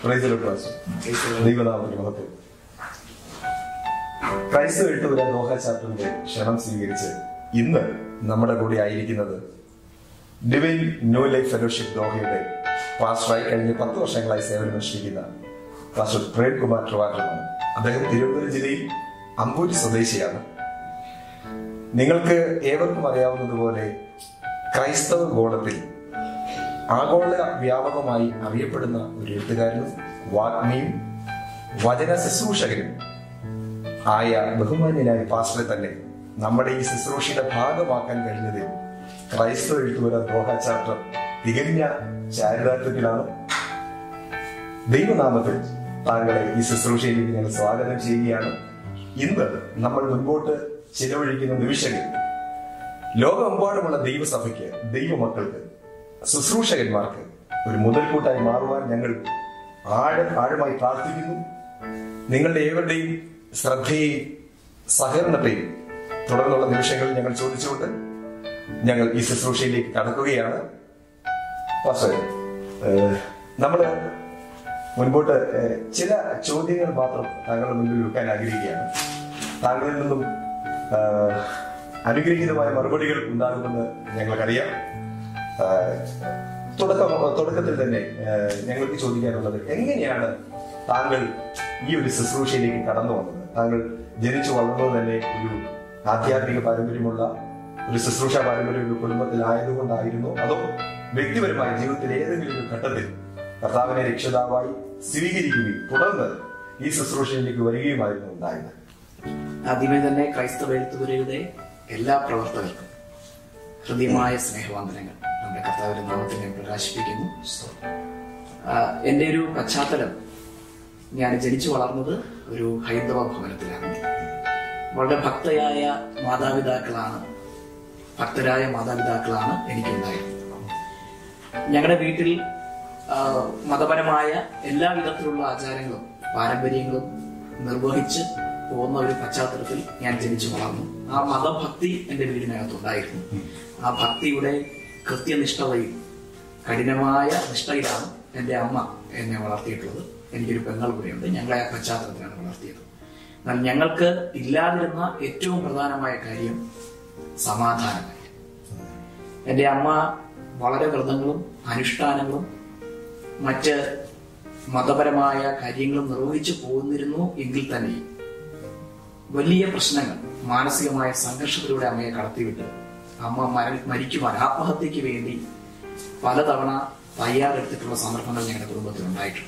പ്രൈസിലോട്ട് വായിച്ചു ദൈവനാമത്തിന് മഹത്വം ക്രൈസ്തവ എഴുത്തുപുര ദോഹ ചാപ്റ്ററിന്റെ ക്ഷണം സ്വീകരിച്ച് ഇന്ന് നമ്മുടെ കൂടെ ആയിരിക്കുന്നത് ഡിവൈൻ ന്യൂ ലൈഫ് ഫെലോഷിപ്പ് ദോഹയുടെ പാസ്റ്ററായി കഴിഞ്ഞ പത്ത് വർഷങ്ങളായി സേവനമനുഷ്ഠിക്കുന്ന പാസ്റ്റർ പ്രേം കുമാർ ട്രിവാൻഡ്രമാണ് അദ്ദേഹം തിരുവനന്തപുരം ജില്ലയിൽ അമ്പൂരി സ്വദേശിയാണ് നിങ്ങൾക്ക് ഏവർക്കും അറിയാവുന്നതുപോലെ ക്രൈസ്തവ ഗോളത്തിൽ ആഗോള വ്യാപകമായി അറിയപ്പെടുന്ന ഒരു എഴുത്തുകാരനും വാഗ്മിയും വചന ശുശ്രൂഷകനും ആയ ബഹുമാന്യനായ പാസ്റ്ററെ തന്നെ നമ്മുടെ ഈ ശുശ്രൂഷയുടെ ഭാഗമാക്കാൻ കഴിഞ്ഞതിൽ ക്രൈസ്തവ എഴുത്തുപുര ദോഹ ചാപ്റ്റർ തികഞ്ഞ ചാരിതാർത്ഥ്യത്തിലാണ് ദൈവനാമത്തിൽ താങ്കളെ ഈ ശുശ്രൂഷയിലേക്ക് ഞങ്ങൾ സ്വാഗതം ചെയ്യുകയാണ് ഇന്ന് നമ്മൾ മുൻപോട്ട് ചിലവഴിക്കുന്ന നിമിഷങ്ങൾ ലോകമെമ്പാടുമുള്ള ദൈവസഭയ്ക്ക് ദൈവമക്കൾക്ക് ശുശ്രൂഷകന്മാർക്ക് ഒരു മുതൽക്കൂട്ടായി മാറുവാൻ ഞങ്ങൾ ആഴ ആഴമായി പ്രാർത്ഥിക്കുന്നു നിങ്ങളുടെ ഏവരുടെയും ശ്രദ്ധയെയും സഹകരണത്തെയും തുടർന്നുള്ള നിമിഷങ്ങളിൽ ഞങ്ങൾ ചോദിച്ചുകൊണ്ട് ഞങ്ങൾ ഈ ശുശ്രൂഷയിലേക്ക് കടക്കുകയാണ് പാസ്റ്ററെ, ഏഹ്, നമ്മള് മുൻപോട്ട് ഏഹ്, ചില ചോദ്യങ്ങൾ മാത്രം താങ്കളുടെ മുന്നിൽ വെക്കാൻ ആഗ്രഹിക്കുകയാണ് താങ്കളിൽ നിന്നും ഏഹ്, അനുഗ്രഹീതമായ മറുപടികൾ ഉണ്ടാകുമെന്ന് ഞങ്ങൾക്കറിയാം ഏഹ്, തുടക്കം തുടക്കത്തിൽ തന്നെ ഏഹ്, ഞങ്ങൾക്ക് ചോദിക്കാനുള്ളത് എങ്ങനെയാണ് താങ്കൾ ഈ ഒരു ശുശ്രൂഷയിലേക്ക് കടന്നു വന്നത് താങ്കൾ ജനിച്ചു വളർന്നത് തന്നെ ഒരു ആധ്യാത്മിക പാരമ്പര്യമുള്ള ഒരു ശുശ്രൂഷ പാരമ്പര്യ ഒരു കുടുംബത്തിലായതുകൊണ്ടായിരുന്നു അതോ വ്യക്തിപരമായ ജീവിതത്തിൽ ഏതെങ്കിലും ഒരു ഘട്ടത്തിൽ കർത്താവിനെ രക്ഷിതാവായി സ്വീകരിക്കുകയും തുടർന്ന് ഈ ശുശ്രൂഷയിലേക്ക് വരികയുമായിരുന്നു ഉണ്ടായത് ആദ്യമേ തന്നെ ക്രൈസ്തവ എഴുത്തുപുരയുടെ എല്ലാ പ്രവർത്തകർക്കും ഹൃദ്യമായ സ്നേഹവന്ദനങ്ങൾ നമ്മുടെ കർത്താവിന്റെ നാമത്തിൽ ഞാൻ പ്രകാശിപ്പിക്കുന്നു ആ, എന്റെ ഒരു പശ്ചാത്തലം ഞാൻ ജനിച്ചു വളർന്നത് ഒരു ഹൈന്ദവ ഭവനത്തിലാണ് വളരെ ഭക്തയായ മാതാപിതാക്കളാണ് ഭക്തരായ മാതാപിതാക്കളാണ് എനിക്കുണ്ടായിരുന്നത് ഞങ്ങളുടെ വീട്ടിൽ ആ, മതപരമായ എല്ലാ വിധത്തിലുള്ള ആചാരങ്ങളും പാരമ്പര്യങ്ങളും നിർവഹിച്ച് പോകുന്ന ഒരു പശ്ചാത്തലത്തിൽ ഞാൻ ജനിച്ചു വളർന്നു ആ മതഭക്തി എന്റെ വീടിനകത്തുണ്ടായിരുന്നു ആ ഭക്തിയുടെ കൃത്യനിഷ്ഠതയും കഠിനമായ നിഷ്ഠയിലാണ് എന്റെ അമ്മ എന്നെ വളർത്തിയിട്ടുള്ളത് എനിക്കൊരു പെങ്ങൾ കൂടെയുണ്ട് ഞങ്ങളെ ആ പശ്ചാത്തലത്തിലാണ് വളർത്തിയത് എന്നാൽ ഞങ്ങൾക്ക് ഇല്ലാതിരുന്ന ഏറ്റവും പ്രധാനമായ കാര്യം സമാധാനമായിരുന്നു എന്റെ അമ്മ വളരെ വ്രതങ്ങളും അനുഷ്ഠാനങ്ങളും മറ്റ് മതപരമായ കാര്യങ്ങളും നിർവഹിച്ചു പോകുന്നിരുന്നു എങ്കിൽ തന്നെ വലിയ പ്രശ്നങ്ങൾ മാനസികമായ സംഘർഷത്തിലൂടെ അമ്മയെ കടത്തിവിട്ട് അമ്മ മര മരിക്കുവാൻ ആത്മഹത്യക്ക് വേണ്ടി പലതവണ തയ്യാറെടുത്തിട്ടുള്ള സന്ദർഭങ്ങൾ ഞങ്ങളുടെ കുടുംബത്തിൽ ഉണ്ടായിട്ടുണ്ട്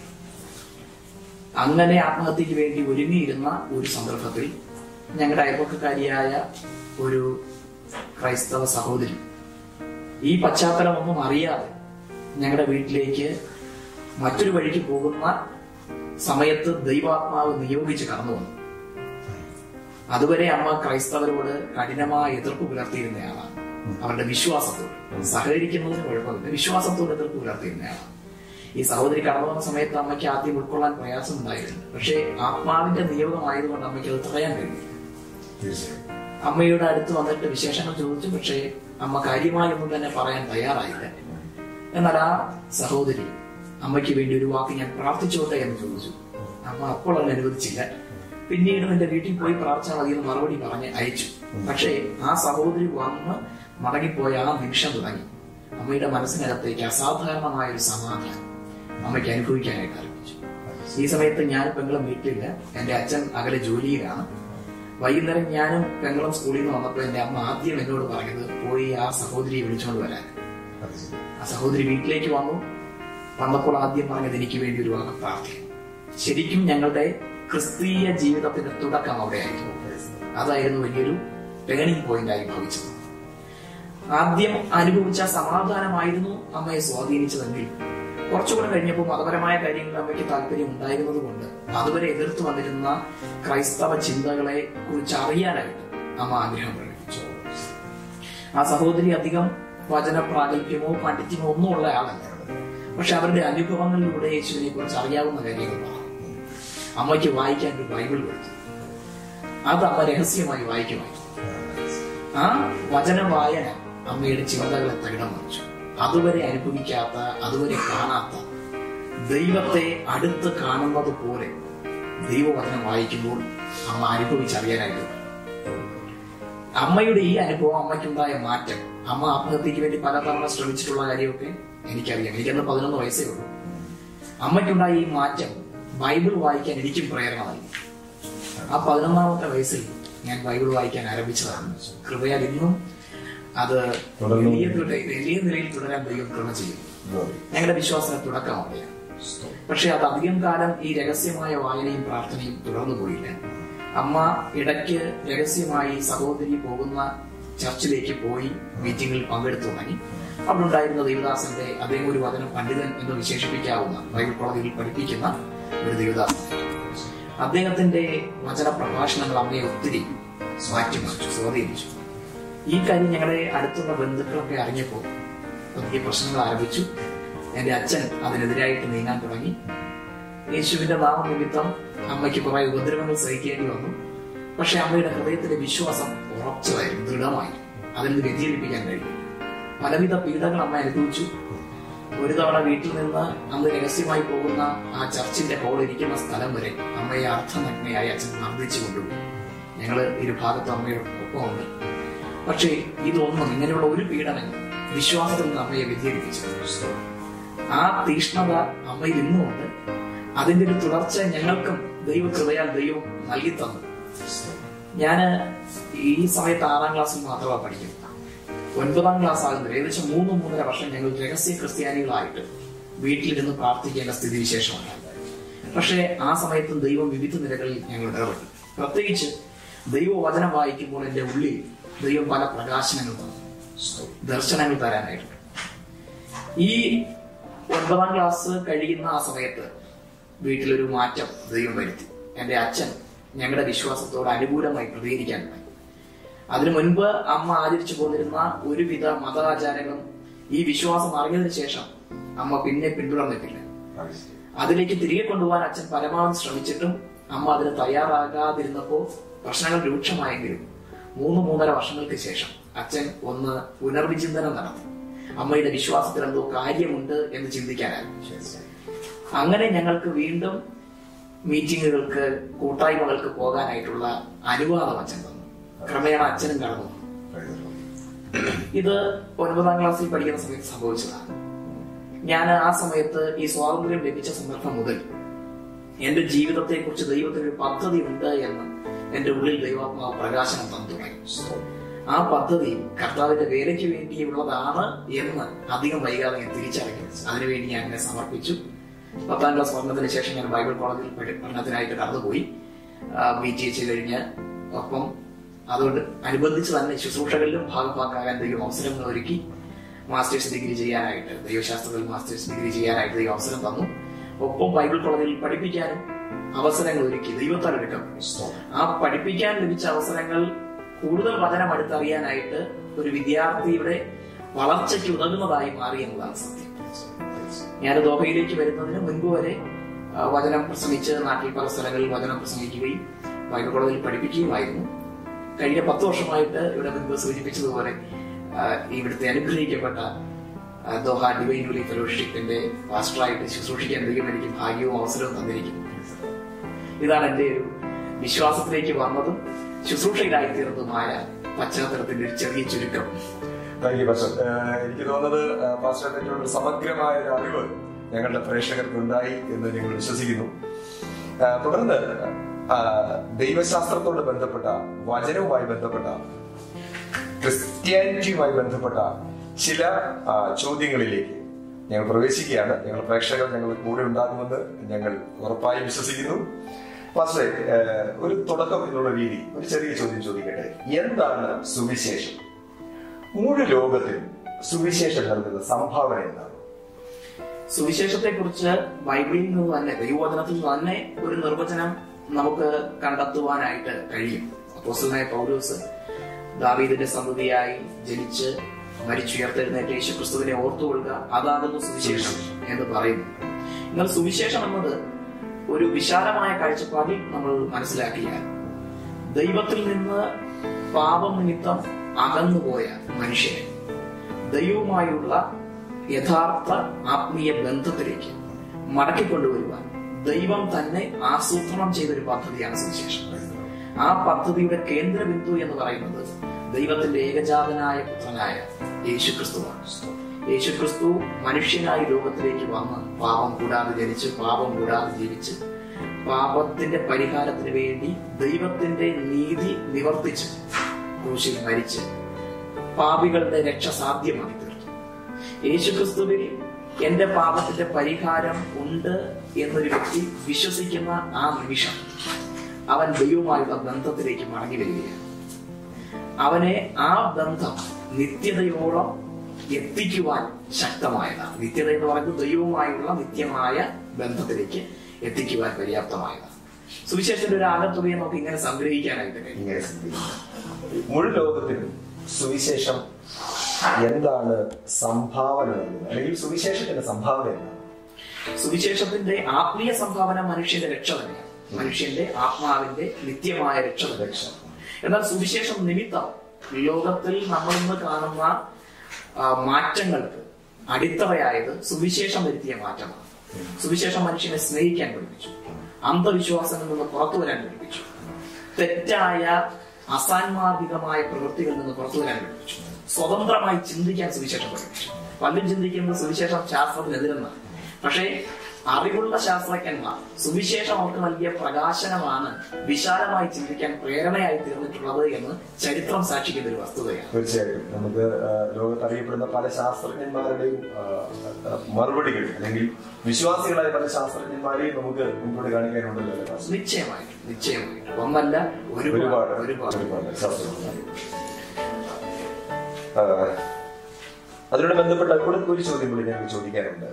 അങ്ങനെ ആത്മഹത്യക്ക് വേണ്ടി ഒരുങ്ങിയിരുന്ന ഒരു സന്ദർഭത്തിൽ ഞങ്ങളുടെ അയൽപക്കക്കാരിയായ ഒരു ക്രൈസ്തവ സഹോദരി ഈ പശ്ചാത്തലമൊന്നും അറിയാതെ ഞങ്ങളുടെ വീട്ടിലേക്ക് മറ്റൊരു വഴിക്ക് പോകുന്ന സമയത്ത് ദൈവാത്മാവ് നിയോഗിച്ച് കടന്നു വന്നു അതുവരെ അമ്മ ക്രൈസ്തവരോട് കഠിനമായ എതിർപ്പ് പുലർത്തിയിരുന്നയാളാണ് അവരുടെ വിശ്വാസത്തോട് സഹകരിക്കുന്നതിന് കുഴപ്പമില്ല വിശ്വാസത്തോട് എതിർപ്പ് പുലർത്തിയിരുന്നയാളാണ് ഈ സഹോദരി കടന്നു വന്ന സമയത്ത് അമ്മയ്ക്ക് ആദ്യം ഉൾക്കൊള്ളാൻ പ്രയാസമുണ്ടായിരുന്നു പക്ഷേ ആത്മാവിന്റെ നിയോഗമായതുകൊണ്ട് അമ്മയ്ക്ക് അത് തടയാൻ കഴിഞ്ഞില്ല തീർച്ചയായും അമ്മയുടെ അടുത്ത് വന്നിട്ട് വിശേഷങ്ങൾ ചോദിച്ചു പക്ഷേ അമ്മ കാര്യമായൊന്നും തന്നെ പറയാൻ തയ്യാറായില്ല എന്നാൽ ആ സഹോദരി അമ്മയ്ക്ക് വേണ്ടി ഒരു വാക്ക് ഞാൻ പ്രാർത്ഥിച്ചോട്ടെ എന്ന് ചോദിച്ചു അമ്മ അപ്പോൾ അത് അനുവദിച്ചില്ല പിന്നീട് എന്റെ വീട്ടിൽ പോയി പ്രാർത്ഥിച്ചാൽ മതി എന്ന് മറുപടി പറഞ്ഞ് അയച്ചു പക്ഷേ ആ സഹോദരി വന്ന് മടങ്ങിപ്പോയ ആ നിമിഷം തുടങ്ങി അമ്മയുടെ മനസ്സിനകത്തേക്ക് അസാധാരണമായ ഒരു സമാധാനം അമ്മയ്ക്ക് അനുഭവിക്കാനായിട്ട് ആരംഭിച്ചു ഈ സമയത്ത് ഞാൻ പെങ്ങളും വീട്ടിലില്ല എന്റെ അച്ഛൻ അകലെ ജോലിയിലാണ് വൈകുന്നേരം ഞാനും പെങ്ങളും സ്കൂളിൽ നിന്ന് വന്നപ്പോൾ എന്റെ അമ്മ ആദ്യം എന്നോട് പറഞ്ഞത് പോയി ആ സഹോദരിയെ വിളിച്ചുകൊണ്ട് വരാൻ അത് ശരി. ആ സഹോദരി വീട്ടിലേക്ക് വന്നു വന്നപ്പോൾ ആദ്യം പറഞ്ഞത് എനിക്ക് വേണ്ടി ഒരു വാക്ക് പ്രാർത്ഥിക്കും ശരിക്കും ഞങ്ങളുടെ ക്രിസ്തീയ ജീവിതത്തിന്റെ തുടക്കം അവിടെയായിരുന്നു അതായിരുന്നു വലിയൊരു ടേണിംഗ് പോയിന്റ് ആയി ഭവിച്ചത് ആദ്യം അനുഭവിച്ച സമാധാനമായിരുന്നു അമ്മയെ സ്വാധീനിച്ചതെങ്കിൽ കുറച്ചുകൂടെ കഴിഞ്ഞപ്പോൾ മതപരമായ കാര്യങ്ങളിൽ അമ്മയ്ക്ക് താല്പര്യം ഉണ്ടായിരുന്നത് കൊണ്ട് അതുവരെ എതിർത്ത് വന്നിരുന്ന ക്രൈസ്തവ ചിന്തകളെ കുറിച്ച് അറിയാനായിട്ട് അമ്മ ആഗ്രഹം പ്രകടിപ്പിച്ചു ആ സഹോദരി അധികം വചന പ്രാഗൽഭ്യമോ പാണ്ഡിത്യമോ ഒന്നും ഉള്ള ആളല്ല പക്ഷെ അവരുടെ അനുഭവങ്ങളിലൂടെ യേശുവിനെ കുറിച്ച് അറിയാവുന്ന കാര്യങ്ങൾ പറഞ്ഞു അമ്മയ്ക്ക് വായിക്കാൻ ഒരു ബൈബിൾ കൊടുത്തു അത് അമ്മ രഹസ്യമായി വായിക്കുമായിരുന്നു ആ വചന വായന അമ്മയുടെ ചിന്തകളെ തകിടം മറിച്ചു അതുവരെ അനുഭവിക്കാത്ത അതുവരെ കാണാത്ത ദൈവത്തെ അടുത്ത് കാണുന്നത് പോലെ ദൈവവചനം വായിക്കുമ്പോൾ അമ്മ അനുഭവിച്ചറിയാനായിട്ട് അമ്മയുടെ ഈ അനുഭവം അമ്മയ്ക്കുണ്ടായ മാറ്റം അമ്മ ആത്മഹത്യക്ക് വേണ്ടി പലതവണ ശ്രമിച്ചിട്ടുള്ള കാര്യമൊക്കെ എനിക്കറിയാം എനിക്കന്ന് പതിനൊന്ന് വയസ്സേ ഉള്ളൂ അമ്മയ്ക്കുണ്ടായ ഈ മാറ്റം ബൈബിൾ വായിക്കാൻ എനിക്കും പ്രേരണ നൽകി ആ പതിനൊന്നാമത്തെ വയസ്സിൽ ഞാൻ ബൈബിൾ വായിക്കാൻ ആരംഭിച്ചതാണ് കൃപയാൽ ഇന്നും അത് തുടർന്നു. വലിയ തുട- വലിയ നിലയിൽ തുടരാൻ ദൈവം കൃപ ചെയ്യും ഞങ്ങളുടെ വിശ്വാസത്തിന് തുടക്കമാവില്ല പക്ഷെ അത് അധികം കാലം ഈ രഹസ്യമായ വായനയും പ്രാർത്ഥനയും തുടർന്നു പോയില്ല അമ്മ ഇടയ്ക്ക് രഹസ്യമായി സഹോദരി പോകുന്ന ചർച്ചിലേക്ക് പോയി മീറ്റിംഗിൽ പങ്കെടുത്തു തുടങ്ങി അവിടെ ഉണ്ടായിരുന്ന ദേവദാസന്റെ അദ്ദേഹം ഒരു വചനം പണ്ഡിതൻ എന്ന് വിശേഷിപ്പിക്കാവുന്ന ബൈബിൾ കോളേജിൽ പഠിപ്പിക്കുന്ന ഒരു ദേവദാസൻ അദ്ദേഹത്തിന്റെ വചന പ്രഭാഷണങ്ങൾ അമ്മയെ ഒത്തിരി മാറ്റിമറിച്ചു സ്വാധീനിച്ചു ഈ കാര്യം ഞങ്ങളുടെ അടുത്തുള്ള ബന്ധുക്കളൊക്കെ അറിഞ്ഞപ്പോൾ വലിയ പ്രശ്നങ്ങൾ ആരംഭിച്ചു എന്റെ അച്ഛൻ അതിനെതിരായിട്ട് നീങ്ങാൻ തുടങ്ങി യേശുവിന്റെ നാമനിമിത്തം അമ്മയ്ക്ക് കുറെ ഉപദ്രവങ്ങൾ സഹിക്കേണ്ടി വന്നു പക്ഷെ അമ്മയുടെ ഹൃദയത്തിലെ വിശ്വാസം ഉറച്ചതായിരുന്നു ദൃഢമായിരുന്നു അതിൽ നിന്ന് വ്യതിചലിപ്പിക്കാൻ കഴിയും പലവിധ പീഡകൾ അമ്മ അനുഭവിച്ചു ഒരു തവണ വീട്ടിൽ നിന്ന് അന്ന് രഹസ്യമായി പോകുന്ന ആ ചർച്ചിന്റെ ഹോൾ ഇരിക്കുന്ന സ്ഥലം വരെ അമ്മയെ അർത്ഥനഗ്നയായി അച്ഛൻ മർദ്ദിച്ചു കൊണ്ടുപോയി ഞങ്ങള് ഇരുഭാഗത്തും അമ്മയുടെ ഒപ്പമുണ്ട് പക്ഷേ ഇതൊന്നും ഇങ്ങനെയുള്ള ഒരു പീഡനം വിശ്വാസത്തിൽ നിന്ന് അമ്മയെ വ്യതിചലിപ്പിച്ചു ആ തീഷ്ണത അമ്മയിൽ ഇന്നുമുണ്ട് അതിന്റെ ഒരു തുടർച്ച ഞങ്ങൾക്കും ദൈവകൃപയാൽ ദൈവം നൽകി തന്നു ഞാന് ഈ സമയത്ത് ആറാം ക്ലാസ്സിൽ മാത്രമാണ് പഠിക്കുന്നത് ഒൻപതാം ക്ലാസ് ആകുന്നത് ഏകദേശം മൂന്ന് മൂന്നര വർഷം ഞങ്ങൾ രഹസ്യ ക്രിസ്ത്യാനികളായിട്ട് വീട്ടിലിരുന്ന് പ്രാർത്ഥിക്കേണ്ട സ്ഥിതിവിശേഷമാണ് പക്ഷേ ആ സമയത്തും ദൈവം വിവിധ നിലകളിൽ ഞങ്ങൾ ഇടപെട്ടു പ്രത്യേകിച്ച് ദൈവവചനം വായിക്കുമ്പോൾ എൻ്റെ ഉള്ളിൽ ദൈവം പല പ്രകാശനങ്ങൾ തന്നു ദർശനങ്ങൾ തരാനായിട്ട് ഈ ഒൻപതാം ക്ലാസ് കഴിയുന്ന ആ സമയത്ത് വീട്ടിലൊരു മാറ്റം ദൈവം വരുത്തി എൻ്റെ അച്ഛൻ ഞങ്ങളുടെ വിശ്വാസത്തോട് അനുകൂലമായി പ്രതികരിക്കാൻ തുടങ്ങി അതിനു മുൻപ് അമ്മ ആചരിച്ചു പോന്നിരുന്ന ഒരുവിധ മതാചാരങ്ങളും ഈ വിശ്വാസം അറിഞ്ഞതിന് ശേഷം അമ്മ പിന്നെ പിന്തുടർന്നിട്ടില്ല അതിലേക്ക് തിരികെ കൊണ്ടുപോകാൻ അച്ഛൻ പരമാവധി ശ്രമിച്ചിട്ടും അമ്മ അതിന് തയ്യാറാകാതിരുന്നപ്പോ പ്രശ്നങ്ങൾ രൂക്ഷമായെങ്കിലും മൂന്ന് മൂന്നര വർഷങ്ങൾക്ക് ശേഷം അച്ഛൻ ഒന്ന് പുനർവിചിന്തനം നടത്തി അമ്മയുടെ വിശ്വാസത്തിൽ എന്തോ കാര്യമുണ്ട് എന്ന് ചിന്തിക്കാനായിരുന്നു അങ്ങനെ ഞങ്ങൾക്ക് വീണ്ടും മീറ്റിങ്ങുകൾക്ക് കൂട്ടായ്മകൾക്ക് പോകാനായിട്ടുള്ള അനുവാദം അച്ഛൻ തന്നു ക്രമേണ അച്ഛനും കടന്നു വന്നു. ഇത് ഒൻപതാം ക്ലാസ്സിൽ പഠിക്കുന്ന സമയത്ത് സംഭവിച്ചതാണ് ഞാൻ ആ സമയത്ത് ഈ സ്വാതന്ത്ര്യം ലഭിച്ച സന്ദർഭം മുതൽ എന്റെ ജീവിതത്തെ കുറിച്ച് ദൈവത്തിന് ഒരു പദ്ധതി ഉണ്ട് എന്ന് എന്റെ ഉള്ളിൽ ദൈവാത്മാവ് പ്രകാശനം തന്നു തുടങ്ങി ആ പദ്ധതി കർത്താവിന്റെ വേലയ്ക്ക് വേണ്ടിയുള്ളതാണ് എന്ന് അധികം വൈകാതെ ഞാൻ തിരിച്ചറിഞ്ഞു അതിനുവേണ്ടി ഞാൻ എന്നെ സമർപ്പിച്ചു പത്താം ക്ലാസ് പഠനത്തിന് ശേഷം ഞാൻ ബൈബിൾ കോളേജിൽ പഠി- പഠനത്തിനായിട്ട് കടന്നുപോയി ബി ടി എച്ച് കഴിഞ്ഞ് ഒപ്പം അതുകൊണ്ട് അനുബന്ധിച്ച് തന്നെ ശുശ്രൂഷകളിലും ഭാഗമാക്കാൻ ദൈവം അവസരങ്ങൾ ഒരുക്കി മാസ്റ്റേഴ്സ് ഡിഗ്രി ചെയ്യാനായിട്ട് ദൈവശാസ്ത്രത്തിൽ മാസ്റ്റേഴ്സ് ഡിഗ്രി ചെയ്യാനായിട്ട് ദൈവം അവസരം തന്നു ഒപ്പം ബൈബിൾ കോളേജിൽ പഠിപ്പിക്കാനും അവസരങ്ങൾ ഒരുക്കി ദൈവത്താൽ ഒരുക്കം ആ പഠിപ്പിക്കാൻ ലഭിച്ച അവസരങ്ങൾ കൂടുതൽ വചനം അടുത്തറിയാനായിട്ട് ഒരു വിദ്യാർത്ഥിയുടെ വളർച്ചയ്ക്ക് ഉതകുന്നതായി മാറി എന്നതാണ് സത്യം ഞാൻ ദോഹയിലേക്ക് വരുന്നതിന് മുൻപ് വരെ ആ, വചനം പ്രസംഗിച്ച് നാട്ടിൽ പല സ്ഥലങ്ങളിൽ വചനം പ്രസംഗിക്കുകയും ബൈബിൾ കോളേജിൽ പഠിപ്പിക്കുകയുമായിരുന്നു കഴിഞ്ഞ പത്ത് വർഷമായിട്ട് ഇവിടെ മുൻപ് സൂചിപ്പിച്ചതുപോലെ ആ, ഇവിടുത്തെ അനുഗ്രഹിക്കപ്പെട്ട ആ, ദോഹ ഡിവൈൻ ജൂലി ഫെലോഷിപ്പിന്റെ പാസ്റ്ററായിട്ട് ശുശ്രൂഷിക്കാൻ ദൈവം എനിക്ക് ഭാഗ്യവും അവസരവും തന്നിരിക്കുന്നു ഇതാണ് എന്റെ ഒരു വിശ്വാസത്തിലേക്ക് വന്നതും ശുശ്രൂഷയിലായി തീർന്നതുമായ പശ്ചാത്തലത്തിന്റെ ഒരു ചെറിയ ചുരുക്കം താങ്ക് യു പാസ്റ്റർ ഏഹ് എനിക്ക് തോന്നുന്നത് ഏഹ് പാസ്റ്ററെ പറ്റിയുള്ള ഒരു സമഗ്രമായ ഒരു അറിവ് ഞങ്ങളുടെ പ്രേക്ഷകർക്ക് ഉണ്ടായി എന്ന് ഞങ്ങൾ വിശ്വസിക്കുന്നു ഏഹ് തുടർന്ന് ആഹ് ദൈവശാസ്ത്രത്തോട് ബന്ധപ്പെട്ട വചനവുമായി ബന്ധപ്പെട്ട ക്രിസ്ത്യാനിറ്റിയുമായി ബന്ധപ്പെട്ട ചില ആഹ് ചോദ്യങ്ങളിലേക്ക് ഞങ്ങൾ പ്രവേശിക്കുകയാണ് ഞങ്ങൾ പ്രേക്ഷകർ ഞങ്ങളുടെ കൂടെ ഉണ്ടാകുമെന്ന് ഞങ്ങൾ ഉറപ്പായി വിശ്വസിക്കുന്നു പാസ്റ്ററെ ഏഹ് ഒരു തുടക്കം എന്നുള്ള രീതി ഒരു ചെറിയ ചോദ്യം ചോദിക്കട്ടെ എന്താണ് സുവിശേഷം മുഴു ലോകത്തിനും സുവിശേഷം നൽകുന്ന സംഭാവന എന്താണ് സുവിശേഷത്തെ കുറിച്ച് ബൈബിളിൽ നിന്ന് തന്നെ ദൈവവചനത്തിൽ നിന്ന് തന്നെ ഒരു നിർവചനം നമുക്ക് കണ്ടെത്തുവാനായിട്ട് കഴിയും അപ്പോസ്റ്റലായ പൗലോസ് ദാവീദിന്റെ സന്തതിയായി ജനിച്ച് മരിച്ചുയർത്തെഴുന്നേറ്റ യേശു ക്രിസ്തുവിനെ ഓർത്തുകൊള്ളുക അതാകുന്നു സുവിശേഷം എന്ന് പറയുന്നു എന്നാൽ സുവിശേഷം എന്നത് ഒരു വിശാലമായ കാഴ്ചപ്പാടിൽ നമ്മൾ മനസ്സിലാക്കിയാൽ ദൈവത്തിൽ നിന്ന് പാപം നിമിത്തം അകന്നുപോയ മനുഷ്യനെ ദൈവവുമായുള്ള യഥാർത്ഥ ആത്മീയ ബന്ധത്തിലേക്ക് മടക്കിക്കൊണ്ടുവരുവാൻ ദൈവം തന്നെ ആസൂത്രണം ചെയ്തൊരു പദ്ധതിയാണ് സുവിശേഷം ആ പദ്ധതിയുടെ കേന്ദ്രബിന്ദു എന്ന് പറയുന്നത് ദൈവത്തിന്റെ ഏകജാതനായ പുത്രനായ യേശുക്രിസ്തുവാണ് യേശുക്രിസ്തു മനുഷ്യനായി ലോകത്തിലേക്ക് വന്ന് പാപം കൂടാതെ ജനിച്ച് പാപം കൂടാതെ ജീവിച്ച് പാപത്തിന്റെ പരിഹാരത്തിന് വേണ്ടി ദൈവത്തിന്റെ നീതി നിവർത്തിച്ച് ക്രൂശിൽ മരിച്ച് പാപികളുടെ രക്ഷ സാധ്യമാക്കി തീർത്തു യേശുക്രിസ്തുവിൽ എന്റെ പാപത്തിന്റെ പരിഹാരം ഉണ്ട് എന്നൊരു വ്യക്തി വിശ്വസിക്കുന്ന ആ നിമിഷം അവൻ ദൈവവുമായുള്ള ബന്ധത്തിലേക്ക് മടങ്ങി വരികയാണ് അവനെ ആ ബന്ധം നിത്യതയോളം എത്തിക്കുവാൻ ശക്തമായതാണ് നിത്യത എന്ന് പറയുന്നത് ദൈവവുമായുള്ള നിത്യമായ ബന്ധത്തിലേക്ക് എത്തിക്കുവാൻ പര്യാപ്തമായതാണ് സുവിശേഷത്തിന്റെ ഒരു ആകത്തുകയെ നമുക്ക് ഇങ്ങനെ സംഗ്രഹിക്കാനായിട്ട് കഴിയും ഇങ്ങനെ ചിന്തിക്കുന്നത് മുഴു ലോകത്തിനും സുവിശേഷം എന്താണ് സംഭാവന നൽകുന്നത് അല്ലെങ്കിൽ സുവിശേഷത്തിന്റെ സംഭാവന എന്താണ് സുവിശേഷത്തിന്റെ ആത്മീയ സംഭാവന മനുഷ്യന്റെ രക്ഷ തന്നെയാണ് മനുഷ്യന്റെ ആത്മാവിന്റെ നിത്യമായ രക്ഷ തന്നെ. രക്ഷ എന്നാൽ സുവിശേഷം നിമിത്തം ലോകത്തിൽ നമ്മൾ ഇന്ന് കാണുന്ന ആ, മാറ്റങ്ങൾക്ക് അടിത്തറയായത് സുവിശേഷം വരുത്തിയ മാറ്റമാണ് സുവിശേഷം മനുഷ്യനെ സ്നേഹിക്കാൻ പഠിപ്പിച്ചു അന്ധവിശ്വാസങ്ങളിൽ നിന്ന് പുറത്തു വരാൻ പഠിപ്പിച്ചു തെറ്റായ അസാൻമാർഗികമായ പ്രവൃത്തികളിൽ നിന്ന് പുറത്തു വരാൻ പഠിപ്പിച്ചു സ്വതന്ത്രമായി ചിന്തിക്കാൻ സുവിശേഷം പഠിപ്പിച്ചു പലരും ചിന്തിക്കുന്നത് സുവിശേഷം ശാസ്ത്രത്തിനെതിരെന്നാണ് പക്ഷേ അറിവുള്ള ശാസ്ത്രജ്ഞന്മാർ സുവിശേഷം അവർക്ക് നൽകിയ പ്രകാശനമാണ് വിശാലമായി ചിന്തിക്കാൻ പ്രേരണയായി തീർന്നിട്ടുള്ളത് എന്ന് ചരിത്രം സാക്ഷിക്കുന്ന ഒരു വസ്തുതയാണ് തീർച്ചയായിട്ടും നമുക്ക് ആ, ലോകത്ത് അറിയപ്പെടുന്ന പല ശാസ്ത്രജ്ഞന്മാരുടെയും ആ, ആ, മറുപടികൾ അല്ലെങ്കിൽ വിശ്വാസികളായ പല ശാസ്ത്രജ്ഞന്മാരെയും നമുക്ക് മുമ്പോട്ട് കാണിക്കാനുണ്ടല്ലോ അല്ലേ മാസ്റ്റർ? നിശ്ചയമായിട്ടും നിശ്ചയമായിട്ടും ഒന്നല്ല ഒരുപാട് ഒരുപാട് ഒരുപാട് ഒരുപാട് ശാസ്ത്രജ്ഞന്മാർ ആ, അതിനോട് ബന്ധപ്പെട്ട കൂടെ ഒരു ചോദ്യം കൂടി ഞങ്ങൾക്ക് ചോദിക്കാനുണ്ട്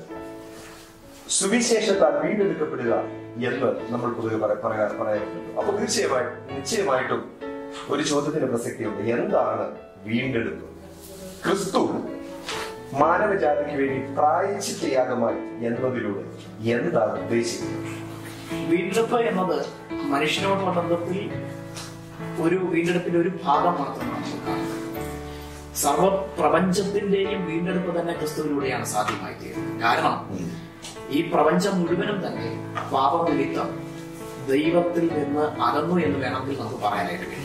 സുവിശേഷത്താൽ വീണ്ടെടുക്കപ്പെടുക എന്ന് നമ്മൾ പൊതുവെ പറ- പറയാ പറയാറുണ്ട് അപ്പൊ തീർച്ചയായും നിശ്ചയമായിട്ടും ഒരു ചോദ്യത്തിന് പ്രസക്തിയുണ്ട് എന്താണ് വീണ്ടെടുപ്പ് ക്രിസ്തു മാനവജാതിക്ക് വേണ്ടി പ്രായച്ചിത്തയാഗമായി എന്നതിലൂടെ എന്താണ് ഉദ്ദേശിക്കുന്നത് വീണ്ടെടുപ്പ് എന്നത് മനുഷ്യനോടുള്ള ബന്ധത്തിൽ ഒരു വീണ്ടെടുപ്പിന്റെ ഒരു ഭാഗം മാത്രമാണ് നമുക്ക് കാണുന്നത് സർവ പ്രപഞ്ചത്തിന്റെയും വീണ്ടെടുപ്പ് തന്നെ ക്രിസ്തുവിലൂടെയാണ് സാധ്യമായി തീരുന്നത് കാരണം ഈ പ്രപഞ്ചം മുഴുവനും തന്നെ പാപനിമിത്തം ദൈവത്തിൽ നിന്ന് അകന്നു എന്ന് വേണമെങ്കിൽ നമുക്ക് പറയാനായിട്ട് കഴിയും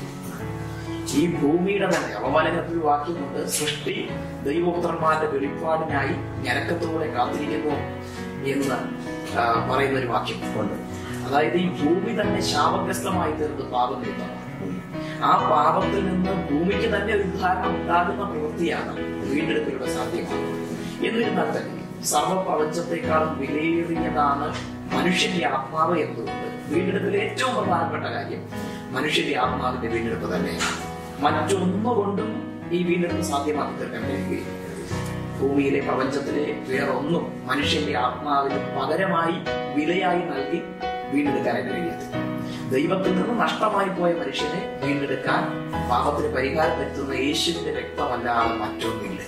ഈ ഭൂമിയുടെ തന്നെ അവമാനത്തിൽ ഒരു വാക്യമുണ്ട് സൃഷ്ടി ദൈവപുത്രന്മാരുടെ വെളിപ്പാടിനായി ഞരക്കത്തോടെ കാത്തിരിക്കുന്നു എന്ന് ആ, പറയുന്ന ഒരു വാക്യം ഉണ്ട് അതായത് ഈ ഭൂമി തന്നെ ശാപഗ്രസ്തമായി തീർന്നത് പാപനിമിത്തമാണ് ആ പാപത്തിൽ നിന്ന് ഭൂമിക്ക് തന്നെ ഒരു ഉദ്ധാരണം ഉണ്ടാകുന്ന പ്രവൃത്തിയാണ് വീണ്ടെടുപ്പിലൂടെ സാധ്യമാകുന്നത് എന്നിരുന്നാൽ തന്നെ സർവപ്രപഞ്ചത്തെക്കാളും വിലയേറിയതാണ് മനുഷ്യന്റെ ആത്മാവ് എന്നതുകൊണ്ട് വീണ്ടെടുപ്പിലെ ഏറ്റവും പ്രധാനപ്പെട്ട കാര്യം മനുഷ്യന്റെ ആത്മാവിന്റെ വീണ്ടെടുപ്പ് തന്നെയാണ് മറ്റൊന്നുകൊണ്ടും ഈ വീണ്ടെടുപ്പ് സാധ്യമാക്കി തീർക്കാൻ കഴിയുകയില്ല ഭൂമിയിലെ പ്രപഞ്ചത്തിലെ വേറൊന്നും മനുഷ്യന്റെ ആത്മാവിന് പകരമായി വിലയായി നൽകി വീണ്ടെടുക്കാനായിട്ട് കഴിയത്തില്ല ദൈവത്തിൽ നിന്ന് നഷ്ടമായി പോയ മനുഷ്യനെ വീണ്ടെടുക്കാൻ പാപത്തിന് പരിഹാരം വരുത്തുന്ന യേശുവിന്റെ രക്തമല്ലാതെ മറ്റൊന്നില്ല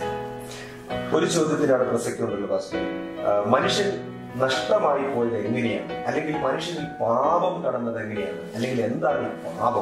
ഒരു ചോദ്യത്തിനാണ് പ്രസക്തി ഉണ്ടല്ലോ പാസ്റ്റർ ആ, മനുഷ്യൻ നഷ്ടമായി പോയത് എങ്ങനെയാണ് അല്ലെങ്കിൽ മനുഷ്യനിൽ പാപം കടന്നത് എങ്ങനെയാണ് അല്ലെങ്കിൽ എന്താണ് ഈ പാപം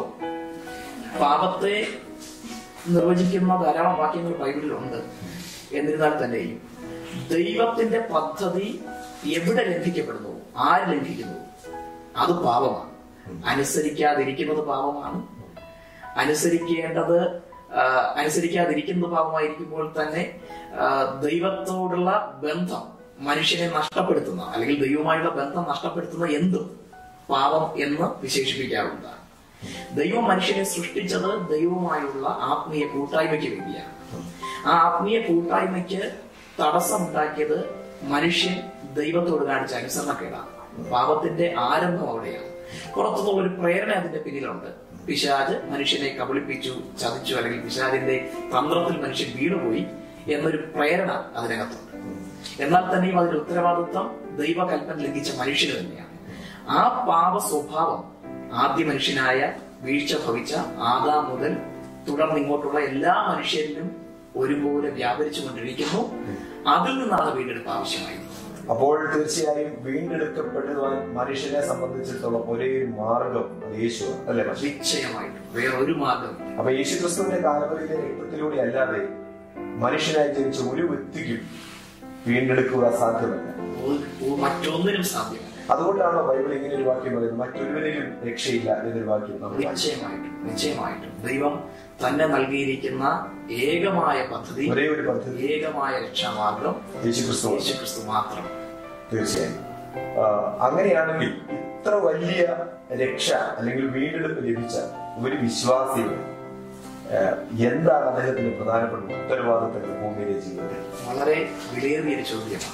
പാപത്തെ നിർവചിക്കുന്ന ധാരാളം വാക്യങ്ങൾ ബൈബിളിലുണ്ട് എന്നിരുന്നാൽ തന്നെയും ദൈവത്തിന്റെ പദ്ധതി എവിടെ ലംഘിക്കപ്പെടുന്നു ആര് ലംഘിക്കുന്നു അത് പാപമാണ് അനുസരിക്കാതിരിക്കുന്നത് പാപമാണ് അനുസരിക്കേണ്ടത് ആ, അനുസരിക്കാതിരിക്കുന്നത് പാപമായിരിക്കുമ്പോൾ തന്നെ ആ, ദൈവത്തോടുള്ള ബന്ധം മനുഷ്യനെ നഷ്ടപ്പെടുത്തുന്ന അല്ലെങ്കിൽ ദൈവവുമായുള്ള ബന്ധം നഷ്ടപ്പെടുത്തുന്ന എന്തും പാപം എന്ന് വിശേഷിപ്പിക്കാറുണ്ട് ദൈവം മനുഷ്യനെ സൃഷ്ടിച്ചത് ദൈവവുമായുള്ള ആത്മീയ കൂട്ടായ്മയ്ക്ക് വേണ്ടിയാണ് ആ ആത്മീയ കൂട്ടായ്മയ്ക്ക് തടസ്സമുണ്ടാക്കിയത് മനുഷ്യൻ ദൈവത്തോട് കാണിച്ച അനുസരണക്കേടാണ് പാപത്തിന്റെ ആരംഭം അവിടെയാണ് പുറത്തുനിന്നുള്ള ഒരു പ്രേരണ അതിന്റെ പിന്നിലുണ്ട് പിശാജ് മനുഷ്യനെ കബളിപ്പിച്ചു ചതിച്ചു അല്ലെങ്കിൽ പിശാജിന്റെ തന്ത്രത്തിൽ മനുഷ്യൻ വീണുപോയി എന്നൊരു പ്രേരണ അതിനകത്തുണ്ട് എന്നാൽ തന്നെയും അതിന്റെ ഉത്തരവാദിത്വം ദൈവകൽപ്പന ലംഘിച്ച മനുഷ്യന് തന്നെയാണ് ആ പാപ സ്വഭാവം ആദ്യ മനുഷ്യനായ വീഴ്ച ഭവിച്ച ആദാം മുതൽ തുടർന്ന് ഇങ്ങോട്ടുള്ള എല്ലാ മനുഷ്യരിലും ഒരുപോലെ വ്യാപരിച്ചു കൊണ്ടിരിക്കുന്നു അതിൽ നിന്നാണ് വീണ്ടെടുപ്പ് ആവശ്യമായത് അപ്പോൾ തീർച്ചയായും വീണ്ടെടുക്കപ്പെടുവാൻ മനുഷ്യനെ സംബന്ധിച്ചിടത്തോളം ഒരേ ഒരു മാർഗം അത് യേശുവാണ് അല്ലേ പാസ്റ്റർ? നിശ്ചയമായിട്ടും വേറൊരു മാർഗമില്ല അപ്പൊ യേശു ക്രിസ്തുവിന്റെ കാലവരിയിലെ രക്തത്തിലൂടെ അല്ലാതെ മനുഷ്യനായി ജനിച്ച ഒരു വ്യക്തിക്കും വീണ്ടെടുക്കുക സാധ്യമല്ല ഒരു- മറ്റൊന്നിനും സാധ്യമല്ല അതുകൊണ്ടാണോ ബൈബിൾ ഇങ്ങനെ ഒരു വാക്യം പറയുന്നത് മറ്റൊരുവരിലും രക്ഷയില്ല എന്നൊരു വാക്യം നമ്മൾ വായിച്ചു. നിശ്ചയമായിട്ടും നിശ്ചയമായിട്ടും ദൈവം തന്നെ നൽകിയിരിക്കുന്ന ഏകമായ പദ്ധതി ഒരേ ഒരു പദ്ധതി ഏകമായ രക്ഷാമാർഗം യേശുക്രിസ്തു യേശുക്രിസ്തു മാത്രം തീർച്ചയായും ആ, അങ്ങനെയാണെങ്കിൽ ഇത്ര വലിയ രക്ഷ അല്ലെങ്കിൽ വീണ്ടെടുപ്പ് ലഭിച്ച ഒരു വിശ്വാസിയുടെ ആ, എന്താണ് അദ്ദേഹത്തിന്റെ പ്രധാനപ്പെട്ട ഉത്തരവാദിത്തങ്ങൾ ഭൂമിയിലെ ജീവിതത്തിൽ വളരെ വിലയേറിയ ഒരു ചോദ്യമാണ്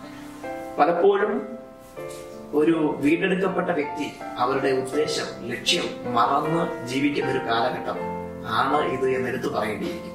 പലപ്പോഴും ഒരു വീണ്ടെടുക്കപ്പെട്ട വ്യക്തി അവരുടെ ഉദ്ദേശം ലക്ഷ്യം മറന്ന് ജീവിക്കുന്ന ഒരു കാലഘട്ടം ആണ് ഇത് എന്നെടുത്ത് പറയേണ്ടിയിരിക്കുന്നു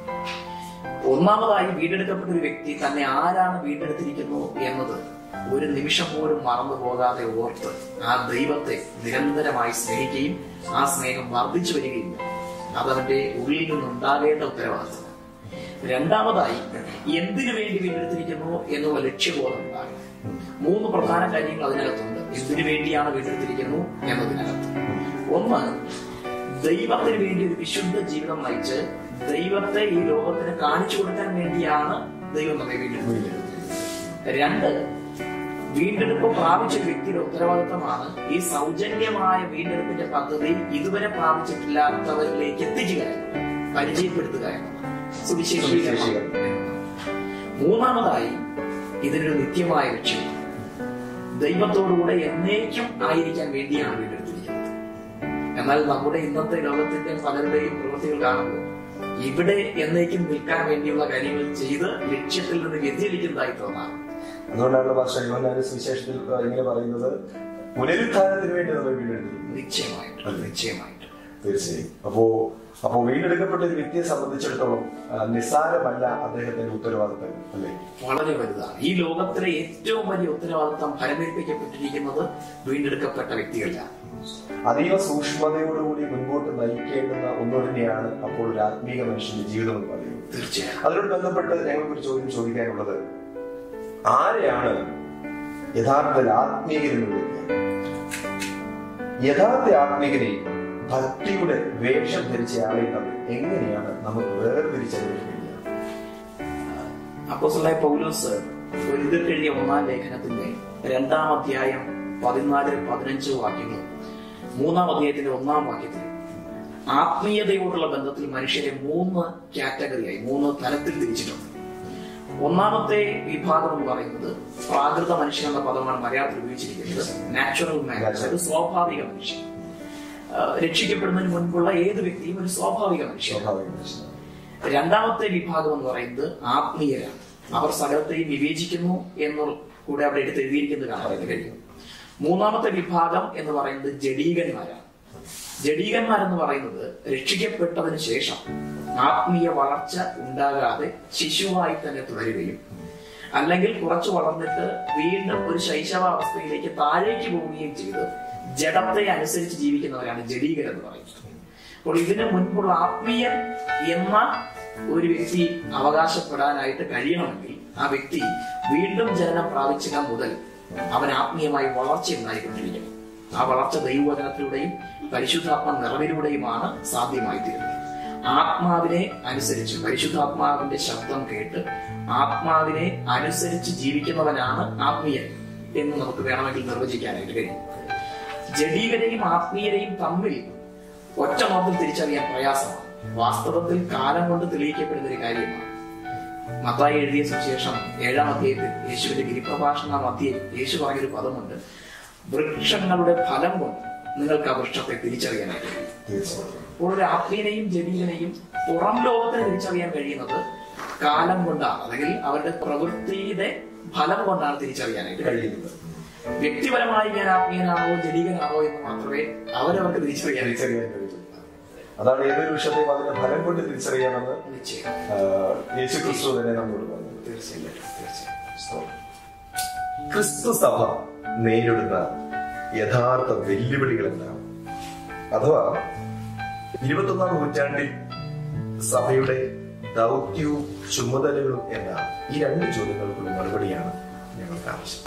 ഒന്നാമതായി വീണ്ടെടുക്കപ്പെട്ട ഒരു വ്യക്തി തന്നെ ആരാണ് വീണ്ടെടുത്തിരിക്കുന്നു എന്നത് ഒരു നിമിഷം പോലും മറന്നു പോകാതെ ഓർത്ത് ആ ദൈവത്തെ നിരന്തരമായി സ്നേഹിക്കുകയും ആ സ്നേഹം വർദ്ധിച്ചു വരികയും അതവന്റെ ഉള്ളിൽ നിന്നുണ്ടാകേണ്ട ഉത്തരവാദിത്വം രണ്ടാമതായി എന്തിനു വേണ്ടി വീണ്ടെടുത്തിരിക്കുന്നു എന്നുള്ള ലക്ഷ്യബോധം ഉണ്ടാകും മൂന്ന് പ്രധാന കാര്യങ്ങൾ അതിനകത്തുണ്ട് എന്തിനു വേണ്ടിയാണ് വീണ്ടെടുത്തിരിക്കുന്നു എന്നതിനകത്ത് ഒന്ന് ദൈവത്തിന് വേണ്ടി ഒരു വിശുദ്ധ ജീവിതം നയിച്ച് ദൈവത്തെ ഈ ലോകത്തിന് കാണിച്ചു കൊടുക്കാൻ വേണ്ടിയാണ് ദൈവം നമ്മെ വീണ്ടെടുത്തിരിക്കുന്നത് രണ്ട് വീണ്ടെടുപ്പ് പ്രാപിച്ച ഒരു വ്യക്തിയുടെ ഉത്തരവാദിത്തമാണ് ഈ സൗജന്യമായ വീണ്ടെടുപ്പിന്റെ പദ്ധതി ഇതുവരെ പ്രാപിച്ചിട്ടില്ലാത്തവരിലേക്ക് എത്തിക്കുക എന്നുള്ളത്. പരിചയപ്പെടുത്തുക എന്നുള്ളത് സുവിശേഷീകരണം എന്നുള്ളത്. മൂന്നാമതായി ഇതിനൊരു നിത്യമായ ലക്ഷ്യം ദൈവത്തോടുകൂടെ എന്നേക്കും ആയിരിക്കാൻ വേണ്ടിയാണ് വീണ്ടെടുത്തിരിക്കുന്നത് എന്നാൽ നമ്മുടെ ഇന്നത്തെ ലോകത്തിന്റെ പലരുടെയും പ്രവൃത്തികൾ കാണുമ്പോൾ ഇവിടെ എന്നേക്കും നിൽക്കാൻ വേണ്ടിയുള്ള കാര്യങ്ങൾ ചെയ്ത് ലക്ഷ്യത്തിൽ നിന്ന് വ്യതിചലിക്കുന്നതായി തോന്നാം അതുകൊണ്ടാണ് ഭാഷ യോഹന്നാന്റെ സുവിശേഷത്തിൽ ആ, ഇങ്ങനെ പറയുന്നത് പുനരുത്ഥാനത്തിന് വേണ്ടി നമ്മൾ വീണ്ടെടുത്തിരിക്കുന്നു നിശ്ചയമായിട്ടും നിശ്ചയമായിട്ടും തീർച്ചയായും അപ്പോ അപ്പോ വീണ്ടെടുക്കപ്പെട്ട ഒരു വ്യക്തിയെ സംബന്ധിച്ചിടത്തോളം ആ, നിസ്സാരമല്ല അദ്ദേഹത്തിന്റെ ഉത്തരവാദിത്തം അല്ലേ വളരെ വലുതാണ് ഈ ലോകത്തിലെ ഏറ്റവും വലിയ ഉത്തരവാദിത്തം ഫലമേൽപ്പിക്കപ്പെട്ടിരിക്കുന്നത് വീണ്ടെടുക്കപ്പെട്ട വ്യക്തികളിലാണ് അതീവ സൂക്ഷ്മതയോടുകൂടി മുൻപോട്ട് നയിക്കേണ്ടുന്ന ഒന്ന് തന്നെയാണ് അപ്പോൾ ഒരു ആത്മീക മനുഷ്യന്റെ ജീവിതം എന്ന് പറയുന്നത് തീർച്ചയായും അതിനോട് ബന്ധപ്പെട്ട് ഞങ്ങൾക്ക് ഒരു ചോദ്യം ചോദിക്കാനുള്ളത് ആരെയാണ് യഥാർത്ഥത്തിൽ ആത്മീയരെന്ന് വിളിക്കുക യഥാർത്ഥ ആത്മീയരെയും ഭക്തിയുടെ വേഷം ധരിച്ച ആളെയും തമ്മിൽ എങ്ങനെയാണ് നമുക്ക് വേർതിരിച്ചറിയാൻ കഴിയുക അപ്പോസ്തലനായ പൗലോസ് ഒരിതിൽ എഴുതിയ ഒന്നാം ലേഖനത്തിന്റെ രണ്ടാം അധ്യായം പതിനാല് പതിനഞ്ച് വാക്യങ്ങൾ മൂന്നാം അധ്യായത്തിന്റെ ഒന്നാം വാക്യത്തിൽ ആത്മീയതയോടുള്ള ബന്ധത്തിൽ മനുഷ്യരെ മൂന്ന് കാറ്റഗറിയായി മൂന്ന് തലത്തിൽ തിരിച്ചിട്ടുണ്ട് ഒന്നാമത്തെ വിഭാഗം എന്ന് പറയുന്നത് പ്രാകൃത മനുഷ്യൻ എന്ന പദമാണ് മലയാളത്തിൽ ഉപയോഗിച്ചിരിക്കുന്നത് നാച്ചുറൽ മാൻ അതായത് സ്വാഭാവിക മനുഷ്യൻ ആ, രക്ഷിക്കപ്പെടുന്നതിന് മുൻപുള്ള ഏത് വ്യക്തിയും ഒരു സ്വാഭാവിക മനുഷ്യൻ സ്വാഭാവിക മനുഷ്യൻ രണ്ടാമത്തെ വിഭാഗം എന്ന് പറയുന്നത് ആത്മീയരാണ് അവർ സകലത്തെയും വിവേചിക്കുന്നു എന്ന് കൂടെ അവിടെ എടുത്ത് എഴുതിയിരിക്കുന്നത് കാണാൻ കഴിയും മൂന്നാമത്തെ വിഭാഗം എന്ന് പറയുന്നത് ജഡീകന്മാരാണ് ജഡീകന്മാരെന്ന് പറയുന്നത് രക്ഷിക്കപ്പെട്ടതിന് ശേഷം ആത്മീയ വളർച്ച ഉണ്ടാകാതെ ശിശുവായി തന്നെ തുടരുകയും അല്ലെങ്കിൽ കുറച്ച് വളർന്നിട്ട് വീണ്ടും ഒരു ശൈശവാവസ്ഥയിലേക്ക് താഴേക്ക് പോവുകയും ചെയ്ത് ജഡത്തെ അനുസരിച്ച് ജീവിക്കുന്നവരാണ് ജഡീകർ എന്ന് പറയുന്നത് അപ്പോൾ ഇതിനു മുൻപുള്ള ആത്മീയൻ എന്ന ഒരു വ്യക്തി അവകാശപ്പെടാനായിട്ട് കഴിയണമെങ്കിൽ ആ വ്യക്തി വീണ്ടും ജനനം പ്രാപിച്ചിടം മുതൽ അവൻ ആത്മീയമായി വളർച്ച ഉണ്ടായിക്കൊണ്ടിരിക്കണം ആ വളർച്ച ദൈവവചനത്തിലൂടെയും പരിശുദ്ധാത്മ നിറവിലൂടെയുമാണ് സാധ്യമായി തീരുന്നത് ആത്മാവിനെ അനുസരിച്ച് പരിശുദ്ധാത്മാവിന്റെ ശബ്ദം കേട്ട് ആത്മാവിനെ അനുസരിച്ച് ജീവിക്കുന്നവനാണ് ആത്മീയൻ എന്ന് നമുക്ക് വേണമെങ്കിൽ നിർവചിക്കാനായിട്ട് കഴിയും ജഡീകരെയും ആത്മീയരെയും തമ്മിൽ ഒറ്റ നോക്കിൽ തിരിച്ചറിയാൻ പ്രയാസമാണ് വാസ്തവത്തിൽ കാലം കൊണ്ട് തെളിയിക്കപ്പെടുന്ന ഒരു കാര്യമാണ് മത്തായി എഴുതിയ സുശേഷം ഏഴാം അധ്യായത്തിൽ യേശുവിന്റെ ഗിരിപ്രഭാഷണ മധ്യയിൽ യേശു പറഞ്ഞൊരു പദമുണ്ട് വൃക്ഷങ്ങളുടെ ഫലം കൊണ്ട് നിങ്ങൾക്ക് ആ വൃക്ഷത്തെ തിരിച്ചറിയാനായിട്ട് കഴിയും തീർച്ചയായും അപ്പോൾ ഒരു ആത്മീയനെയും ജഡീകനെയും പുറം ലോകത്തിന് തിരിച്ചറിയാൻ കഴിയുന്നത് കാലം കൊണ്ടാണ് അല്ലെങ്കിൽ അവരുടെ പ്രവൃത്തിയുടെ ഫലം കൊണ്ടാണ് തിരിച്ചറിയാനായിട്ട് കഴിയുന്നത് കഴിയുന്നത് വ്യക്തിപരമായി ഞാൻ ആത്മീയനാണോ ജഡീകനാണോ എന്ന് മാത്രമേ അവരവർക്ക് തിരിച്ചറിയാനായിട്ട് തിരിച്ചറിയാൻ കഴിയും അതാണ് ഏതൊരു വിഷയത്തെയും അതിന്റെ ഫലം കൊണ്ട് തിരിച്ചറിയാമെന്ന് നിശ്ചയം ആ, യേശു ക്രിസ്തു തന്നെ നമ്മോട് പറഞ്ഞു തീർച്ചയായും തീർച്ചയായും ക്രിസ്തു സഭ നേരിടുന്ന യഥാർത്ഥ വെല്ലുവിളികൾ എന്താണ് അഥവാ ഇരുപത്തൊന്നാം നൂറ്റാണ്ടിൽ സഭയുടെ ദൗത്യവും ചുമതലകളും എന്താണ് ഈ രണ്ട് ചോദ്യങ്ങൾക്കുള്ള മറുപടിയാണ് ഞങ്ങൾക്ക് ആവശ്യം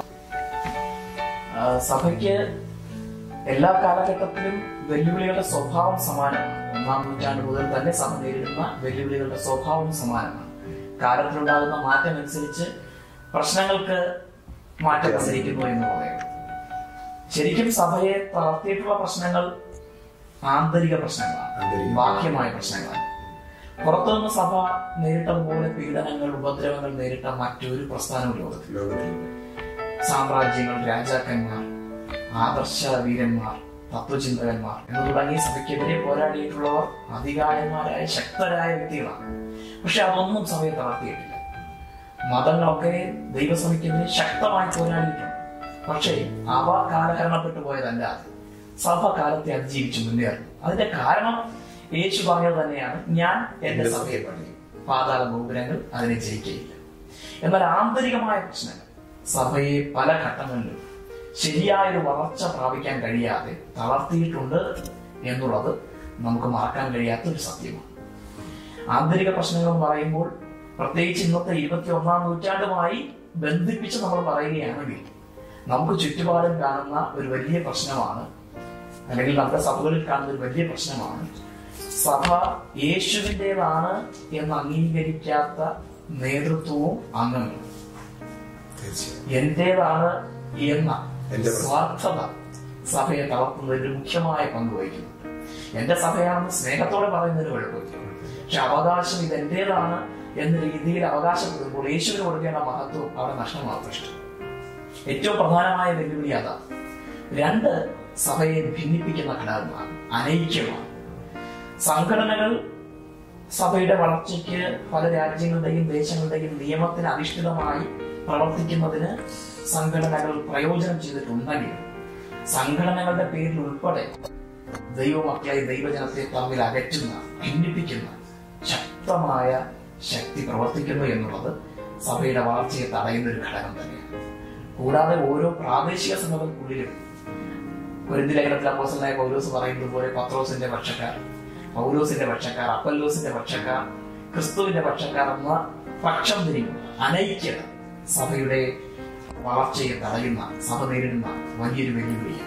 ആ, സഭയ്ക്ക് എല്ലാ കാലഘട്ടത്തിലും വെല്ലുവിളികളുടെ സ്വഭാവം സമാനമാണ് ഒന്നാം നൂറ്റാണ്ട് മുതൽ തന്നെ സഭ നേരിടുന്ന വെല്ലുവിളികളുടെ സ്വഭാവം സമാനമാണ് കാലത്തിലുണ്ടാകുന്ന മാറ്റം അനുസരിച്ച് പ്രശ്നങ്ങൾക്ക് മാറ്റം വന്നിരിക്കുന്നു എന്ന് പറയാം ശരിക്കും സഭയെ തളർത്തിയിട്ടുള്ള പ്രശ്നങ്ങൾ ആന്തരിക പ്രശ്നങ്ങളാണ് ആന്തരിക. ബാഹ്യമായ പ്രശ്നങ്ങളാണ് പുറത്തുനിന്ന് സഭ നേരിട്ടതുപോലെ പീഡനങ്ങൾ ഉപദ്രവങ്ങൾ നേരിട്ട മറ്റൊരു പ്രസ്ഥാനവും ലോകത്തിൽ ലോകത്തിൽ സാമ്രാജ്യങ്ങൾ രാജാക്കന്മാർ ആദർശ വീരന്മാർ തത്വചിന്തകന്മാർ എന്ന് തുടങ്ങി സഭയ്ക്കെതിരെ പോരാടിയിട്ടുള്ളവർ അധികാരന്മാരായ ശക്തരായ വ്യക്തികളാണ് പക്ഷെ അതൊന്നും സഭയെ തളർത്തിയിട്ടില്ല മതങ്ങളൊക്കെ ദൈവസഭയ്ക്കെതിരെ ശക്തമായി പോരാടിയിട്ടുണ്ട് പക്ഷേ അവ കാലഹരണപ്പെട്ടു പോയതല്ലാതെ സഭ കാലത്തെ അതിജീവിച്ച് മുന്നേറുന്നു അതിന്റെ കാരണം യേശു പറഞ്ഞത് തന്നെയാണ് ഞാൻ എന്റെ സഭയെ പണിയും പാതാള ഗോപുരങ്ങൾ അതിനെ ജയിക്കുകയില്ല എന്നാൽ ആന്തരികമായ പ്രശ്നങ്ങൾ സഭയെ പല ഘട്ടങ്ങളിലും ശരിയായൊരു വളർച്ച പ്രാപിക്കാൻ കഴിയാതെ തളർത്തിയിട്ടുണ്ട് എന്നുള്ളത് നമുക്ക് മറക്കാൻ കഴിയാത്ത ഒരു സത്യമാണ് ആന്തരിക പ്രശ്നങ്ങൾ എന്ന് പറയുമ്പോൾ പ്രത്യേകിച്ച് ഇന്നത്തെ ഇരുപത്തി ഒന്നാം നൂറ്റാണ്ടുമായി ബന്ധിപ്പിച്ച് നമ്മൾ പറയുകയാണെങ്കിൽ നമുക്ക് ചുറ്റുപാടും കാണുന്ന ഒരു വലിയ പ്രശ്നമാണ് അല്ലെങ്കിൽ നമ്മുടെ സഭകളിൽ കാണുന്ന ഒരു വലിയ പ്രശ്നമാണ് സഭ യേശുവിൻ്റെതാണ് എന്ന് അംഗീകരിക്കാത്ത നേതൃത്വവും അംഗങ്ങളും തീർച്ചയായും എന്റേതാണ് എന്ന എന്റെ പ്രശ്നം. സ്വാർത്ഥത സഭയെ തളർത്തുന്നതിൽ ഒരു മുഖ്യമായ പങ്ക് വഹിക്കുന്നു എന്റെ സഭയാണെന്ന് സ്നേഹത്തോടെ പറയുന്നതിന് കുഴപ്പമില്ല പക്ഷെ അവകാശം ഇത് എന്റേതാണ് എന്ന രീതിയിൽ അവകാശപ്പെടുമ്പോൾ യേശുവിന് കൊടുക്കേണ്ട മഹത്വം അവിടെ നഷ്ടമാകും ഇഷ്ടം ഏറ്റവും പ്രധാനമായ വെല്ലുവിളി അതാണ് രണ്ട് സഭയെ ഭിന്നിപ്പിക്കുന്ന ഘടകങ്ങളാണ് അനൈക്യമാണ് സംഘടനകൾ സഭയുടെ വളർച്ചയ്ക്ക് പല രാജ്യങ്ങളുടെയും ദേശങ്ങളുടെയും നിയമത്തിന് അധിഷ്ഠിതമായി പ്രവർത്തിക്കുന്നതിന് സംഘടനകൾ പ്രയോജനം ചെയ്തിട്ടുണ്ടെങ്കിൽ സംഘടനകളുടെ പേരിൽ ഉൾപ്പെടെ ദൈവമക്കളെ ദൈവജനത്തെ തമ്മിൽ അകറ്റുന്ന ഭിന്നിപ്പിക്കുന്ന ശക്തമായ ശക്തി പ്രവർത്തിക്കുന്നു എന്നുള്ളത് സഭയുടെ വളർച്ചയെ തടയുന്ന ഒരു ഘടകം തന്നെയാണ് കൂടാതെ ഓരോ പ്രാദേശിക സഭകൾക്കുള്ളിലും ഒരു ലേഖനത്തിൽ അപ്പോസലായ പൗലോസ് പറയുന്നത് പോലെ പത്രോസിന്റെ പക്ഷക്കാർ പൗലോസിന്റെ പക്ഷക്കാർ അപ്പല്ലോസിന്റെ പക്ഷക്കാർ ക്രിസ്തുവിന്റെ പക്ഷക്കാർ എന്ന പക്ഷം തിരിക്കുന്ന അനൈക്യത സഭയുടെ വളർച്ചയെ തടയുന്ന സഭ നേരിടുന്ന വലിയൊരു വെല്ലുവിളിയാണ്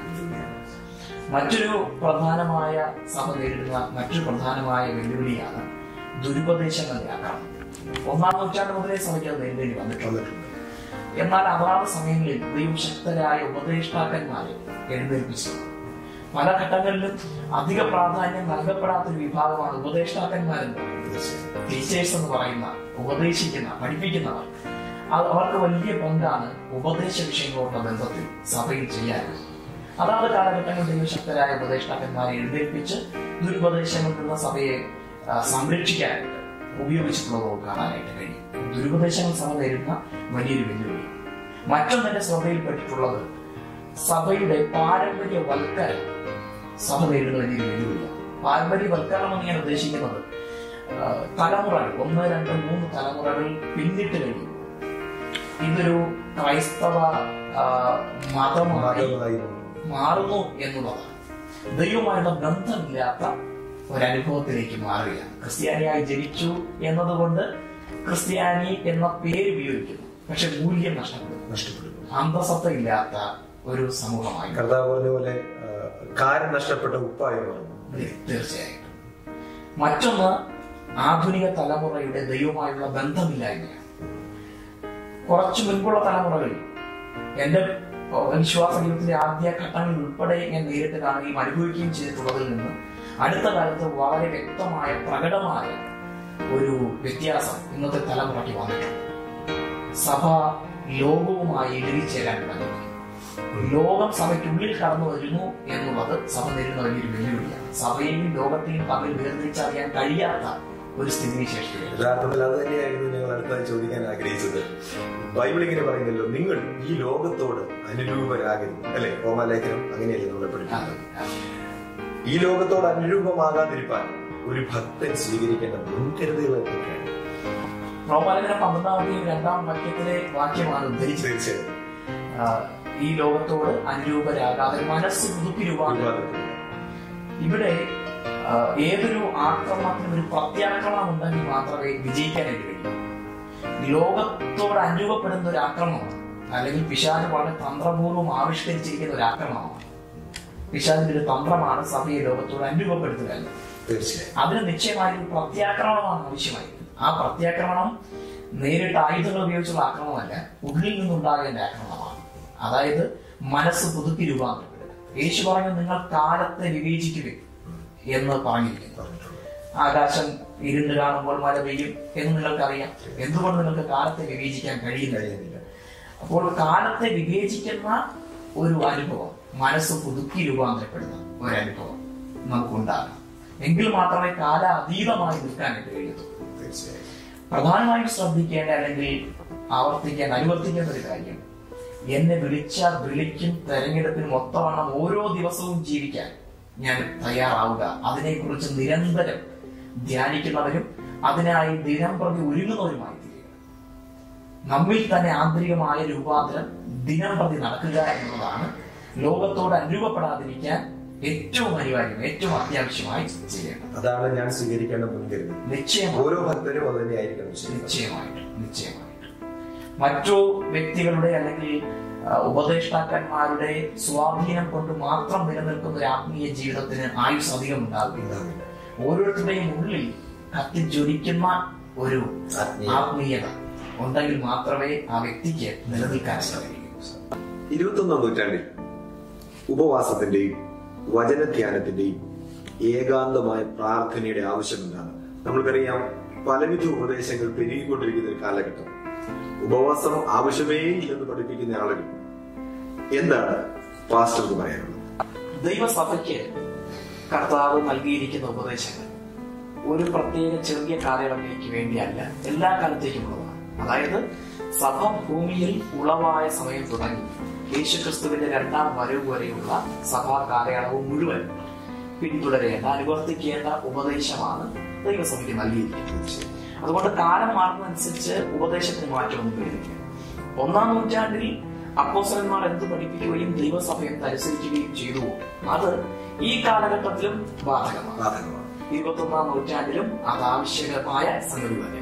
മറ്റൊരു പ്രധാനമായ സഭ നേരിടുന്ന മറ്റൊരു പ്രധാനമായ വെല്ലുവിളിയാണ് ദുരുപദേശങ്ങളുടെ ആക്രമണം ഒന്നാം നൂറ്റാണ്ട് മുതലേ സഭയ്ക്ക് അത് നേരിടേണ്ടി വന്നിട്ടുണ്ട് വന്നിട്ടുണ്ട് എന്നാൽ അതാത് സമയങ്ങളിൽ ദൈവശക്തരായ ഉപദേഷ്ടാക്കന്മാരെ എഴുന്നേൽപ്പിച്ചു പല ഘട്ടങ്ങളിലും അധിക പ്രാധാന്യം നൽകപ്പെടാത്ത ഒരു വിഭാഗമാണ് ഉപദേഷ്ടാക്കന്മാരെന്ന് പറയുന്നത് തീർച്ചയായും ടീച്ചേഴ്സ് എന്ന് പറയുന്ന ഉപദേശിക്കുന്ന പഠിപ്പിക്കുന്നവർ അത് അവർക്ക് വലിയ പങ്കാണ് ഉപദേശ വിഷയങ്ങളോടുള്ള ബന്ധത്തിൽ സഭയിൽ ചെയ്യാനുള്ളത് അതാത് കാലഘട്ടങ്ങളിൽ ദൈവശക്തരായ ഉപദേഷ്ടാക്കന്മാരെ എഴുന്നേൽപ്പിച്ച് ദുരുപദേശങ്ങളിൽ നിന്ന് സഭയെ ആ, സംരക്ഷിക്കാനായിട്ട് ഉപയോഗിച്ചിട്ടുള്ളത് നമുക്ക് കാണാനായിട്ട് കഴിയും ദുരുപദേശങ്ങൾ സഭ നേരിടുന്ന വലിയൊരു വെല്ലുവിളി മറ്റൊന്നെന്റെ ശ്രദ്ധയിൽപ്പെട്ടിട്ടുള്ളത് സഭയുടെ പാരമ്പര്യവൽക്കരണം സഭ നേരിടുന്ന വലിയൊരു വെല്ലുവിളിയാണ് പാരമ്പര്യവൽക്കരണം എന്ന് ഞാൻ ഉദ്ദേശിക്കുന്നത് ആ, തലമുറകൾ ഒന്ന് രണ്ട് മൂന്ന് തലമുറകൾ പിന്നിട്ട് കഴിയും ഇതൊരു ക്രൈസ്തവ ആ, മതമായി മതമായി മാറുന്നു എന്നുള്ളതാണ് ദൈവമായുള്ള ബന്ധമില്ലാത്ത ഒരനുഭവത്തിലേക്ക് മാറുകയാണ് ക്രിസ്ത്യാനിയായി ജനിച്ചു എന്നതുകൊണ്ട് ക്രിസ്ത്യാനി എന്ന പേര് ഉപയോഗിക്കുന്നു പക്ഷെ മൂല്യം നഷ്ടപ്പെടുന്നു നഷ്ടപ്പെടുന്നു അന്തസത്ത ഇല്ലാത്ത ഒരു സമൂഹമായി കർത്താവ് പറഞ്ഞ പോലെ ആ, കാര്യം നഷ്ടപ്പെട്ട ഉപ്പായി മാറുന്നു തീർച്ചയായിട്ടും മറ്റൊന്ന് ആധുനിക തലമുറയുടെ ദൈവമായുള്ള ബന്ധമില്ലായ്മയാണ് കുറച്ചു മുൻപുള്ള തലമുറകളിൽ എന്റെ വിശ്വാസ ജീവിതത്തിലെ ആദ്യ ഘട്ടങ്ങളിൽ ഉൾപ്പെടെ ഞാൻ നേരിട്ട് കാണുകയും അനുഭവിക്കുകയും ചെയ്തിട്ടുള്ളതിൽ നിന്ന് അടുത്ത കാലത്ത് വളരെ വ്യക്തമായ പ്രകടമായ ഒരു വ്യത്യാസം ഇന്നത്തെ തലമുറയ്ക്ക് വന്നിട്ടുണ്ട് സഭ ലോകവുമായി ഇഴകിച്ചേരാൻ തുടങ്ങി ലോകം സഭയ്ക്കുള്ളിൽ കടന്നു വരുന്നു എന്നുള്ളത് സഭ നേരിടുന്ന വലിയൊരു വെല്ലുവിളിയാണ് സഭയെയും ലോകത്തെയും തമ്മിൽ വേർതിരിച്ചറിയാൻ കഴിയാത്ത ഒരു സ്ഥിതിവിശേഷത്തിലേക്ക് യഥാർത്ഥത്തിൽ അത് തന്നെയായിരുന്നു ഞങ്ങൾ അടുത്തായി ചോദിക്കാൻ ആഗ്രഹിച്ചത് ബൈബിൾ ഇങ്ങനെ പറയുന്നല്ലോ നിങ്ങൾ ഈ ലോകത്തോട് അനുരൂപരാകരുത് അല്ലെ റോമാലേഖനം അങ്ങനെയല്ലേ നമ്മളെ പഠിക്കുന്നത് ഈ ലോകത്തോട് അനുരൂപമാകാതിരിക്കാൻ ഒരു ഭക്തൻ സ്വീകരിക്കേണ്ട മുൻകരുതലുകൾ എന്തൊക്കെയാണ് റോമാലേഖനം പന്ത്രണ്ടാം അധ്യായം രണ്ടാം വാക്യത്തിലെ വാക്യമാണ് ഉദ്ധരിച്ചത് തീർച്ചയായും ആ, ഈ ലോകത്തോട് അനുരൂപരാകാതെ മനസ്സ് പുതുക്കിരൂപാന്തരം ഒരുപാട് ഇവിടെ ആ, ഏതൊരു ആക്രമണത്തിനും ഒരു പ്രത്യാക്രമണം ഉണ്ടെങ്കിൽ മാത്രമേ വിജയിക്കാനായിട്ട് കഴിയൂ ലോകത്തോട് അനുരൂപപ്പെടുന്ന ഒരു ആക്രമണമാണ് അല്ലെങ്കിൽ പിശാജ് വളരെ തന്ത്രപൂർവ്വം ആവിഷ്കരിച്ചിരിക്കുന്ന ഒരു ആക്രമണമാണ് പിശാജിന്റെ ഒരു തന്ത്രമാണ് സഭയെ ലോകത്തോട് അനുരൂപപ്പെടുത്തുക എന്നത് തീർച്ചയായും അതിന് നിശ്ചയമായ ഒരു പ്രത്യാക്രമണമാണ് ആവശ്യമായിരുന്നത് ആ പ്രത്യാക്രമണം നേരിട്ട് ആയുധങ്ങൾ ഉപയോഗിച്ചുള്ള ആക്രമണമല്ല ഉള്ളിൽ നിന്നുണ്ടാകേണ്ട ആക്രമണമാണ് അതായത് മനസ്സ് പുതുക്കി രൂപാന്തരപ്പെടുക യേശു പറഞ്ഞു നിങ്ങൾ കാലത്തെ വിവേചിക്കുവിൻ എന്ന് പറഞ്ഞിരിക്കുന്നു ആകാശം ഇരുണ്ട് കാണുമ്പോൾ മഴ പെയ്യും എന്ന് നിങ്ങൾക്കറിയാം എന്തുകൊണ്ട് നിങ്ങൾക്ക് കാലത്തെ വിവേചിക്കാൻ കഴിയുന്നില്ല അപ്പോൾ കാലത്തെ വിവേചിക്കുന്ന ഒരു അനുഭവം മനസ്സ് പുതുക്കി രൂപാന്തരപ്പെടുന്ന ഒരു അനുഭവം നമുക്കുണ്ടാകാം എങ്കിൽ മാത്രമേ കാല അതീതമായി നിൽക്കാനായിട്ട് കഴിയത്തുള്ളൂ തീർച്ചയായും പ്രധാനമായും ശ്രദ്ധിക്കേണ്ട അല്ലെങ്കിൽ ആവർത്തിക്കാൻ അനുവർത്തിക്കേണ്ട ഒരു കാര്യം എന്നെ വിളിച്ച വിളിക്കും തെരഞ്ഞെടുപ്പിനും ഒത്തവണ്ണം ഓരോ ദിവസവും ജീവിക്കാൻ ഞാൻ തയ്യാറാവുക അതിനെക്കുറിച്ച് നിരന്തരം ധ്യാനിക്കുന്നവരും അതിനായി ദിനം പ്രതി ഒരുങ്ങുന്നവരുമായി തീരുക നമ്മിൽ തന്നെ ആന്തരികമായ രൂപാന്തരം ദിനം പ്രതി നടക്കുക എന്നുള്ളതാണ് ലോകത്തോട് അനുരൂപപ്പെടാതിരിക്കാൻ ഏറ്റവും അനിവാര്യം ഏറ്റവും അത്യാവശ്യമായി ചെയ്യേണ്ടത് അതാണ് ഞാൻ സ്വീകരിക്കേണ്ട മുൻകരുതൽ നിശ്ചയമായി ഓരോ ഭക്തരും അത് തന്നെയായിരിക്കണം ചെയ്യുന്നത് നിശ്ചയമായിട്ട് നിശ്ചയമായിട്ട് മറ്റു വ്യക്തികളുടെ അല്ലെങ്കിൽ ആ, ഉപദേഷ്ടാക്കന്മാരുടെ സ്വാധീനം കൊണ്ട് മാത്രം നിലനിൽക്കുന്ന ഒരു ആത്മീയ ജീവിതത്തിന് ആയുസ് അധികം ഉണ്ടാവില്ല ഓരോരുത്തരുടെയും ഉള്ളിൽ കത്തിജ്വലിക്കുന്ന ഒരു ആത്മീയ. ആത്മീയത ഉണ്ടെങ്കിൽ മാത്രമേ ആ വ്യക്തിക്ക് നിലനിൽക്കാൻ സാധിക്കൂ ഇരുപത്തൊന്നാം നൂറ്റാണ്ടിൽ ഉപവാസത്തിന്റെയും വചനധ്യാനത്തിന്റെയും ഏകാന്തമായ പ്രാർത്ഥനയുടെ ആവശ്യമെന്താണ് നമ്മൾക്കറിയാം പലവിധ ഉപദേശങ്ങൾ പെരുകിക്കൊണ്ടിരിക്കുന്ന ഒരു കാലഘട്ടം ഉപവാസം ആവശ്യമേ ഇല്ലെന്ന് പഠിപ്പിക്കുന്ന ആളുകൾ എന്താണ് പാസ്റ്റർക്ക് പറയാനുള്ളത് ദൈവസഭയ്ക്ക് കർത്താവ് നൽകിയിരിക്കുന്ന ഉപദേശങ്ങൾ ഒരു പ്രത്യേക ചെറിയ കാലയളവിലേക്ക് വേണ്ടിയല്ല എല്ലാ കാലത്തേക്കും ഉള്ളതാണ് അതായത് സഭ ഭൂമിയിൽ ഉളവായ സമയം തുടങ്ങി യേശുക്രിസ്തുവിന്റെ രണ്ടാം വരവ് വരെയുള്ള സഭാ കാലയളവ് മുഴുവൻ പിന്തുടരേണ്ട അനുവർത്തിക്കേണ്ട ഉപദേശമാണ് ദൈവസഭയ്ക്ക് നൽകിയിരിക്കുന്നത് അതുകൊണ്ട് കാലം മാറുന്നതനുസരിച്ച് ഉപദേശത്തിന് മാറ്റമൊന്നും വരുന്നില്ല ഒന്നാം നൂറ്റാണ്ടിൽ അപ്പോസലന്മാർ എന്ത് പഠിപ്പിക്കുകയും ദൈവസഭ എന്ത് അനുസരിക്കുകയും ചെയ്തു അത് ഈ കാലഘട്ടത്തിലും ബാധകമാണ് ബാധകമാണ് ഇരുപത്തൊന്നാം നൂറ്റാണ്ടിലും അത് ആവശ്യകമായ സംഗതി തന്നെയാണ്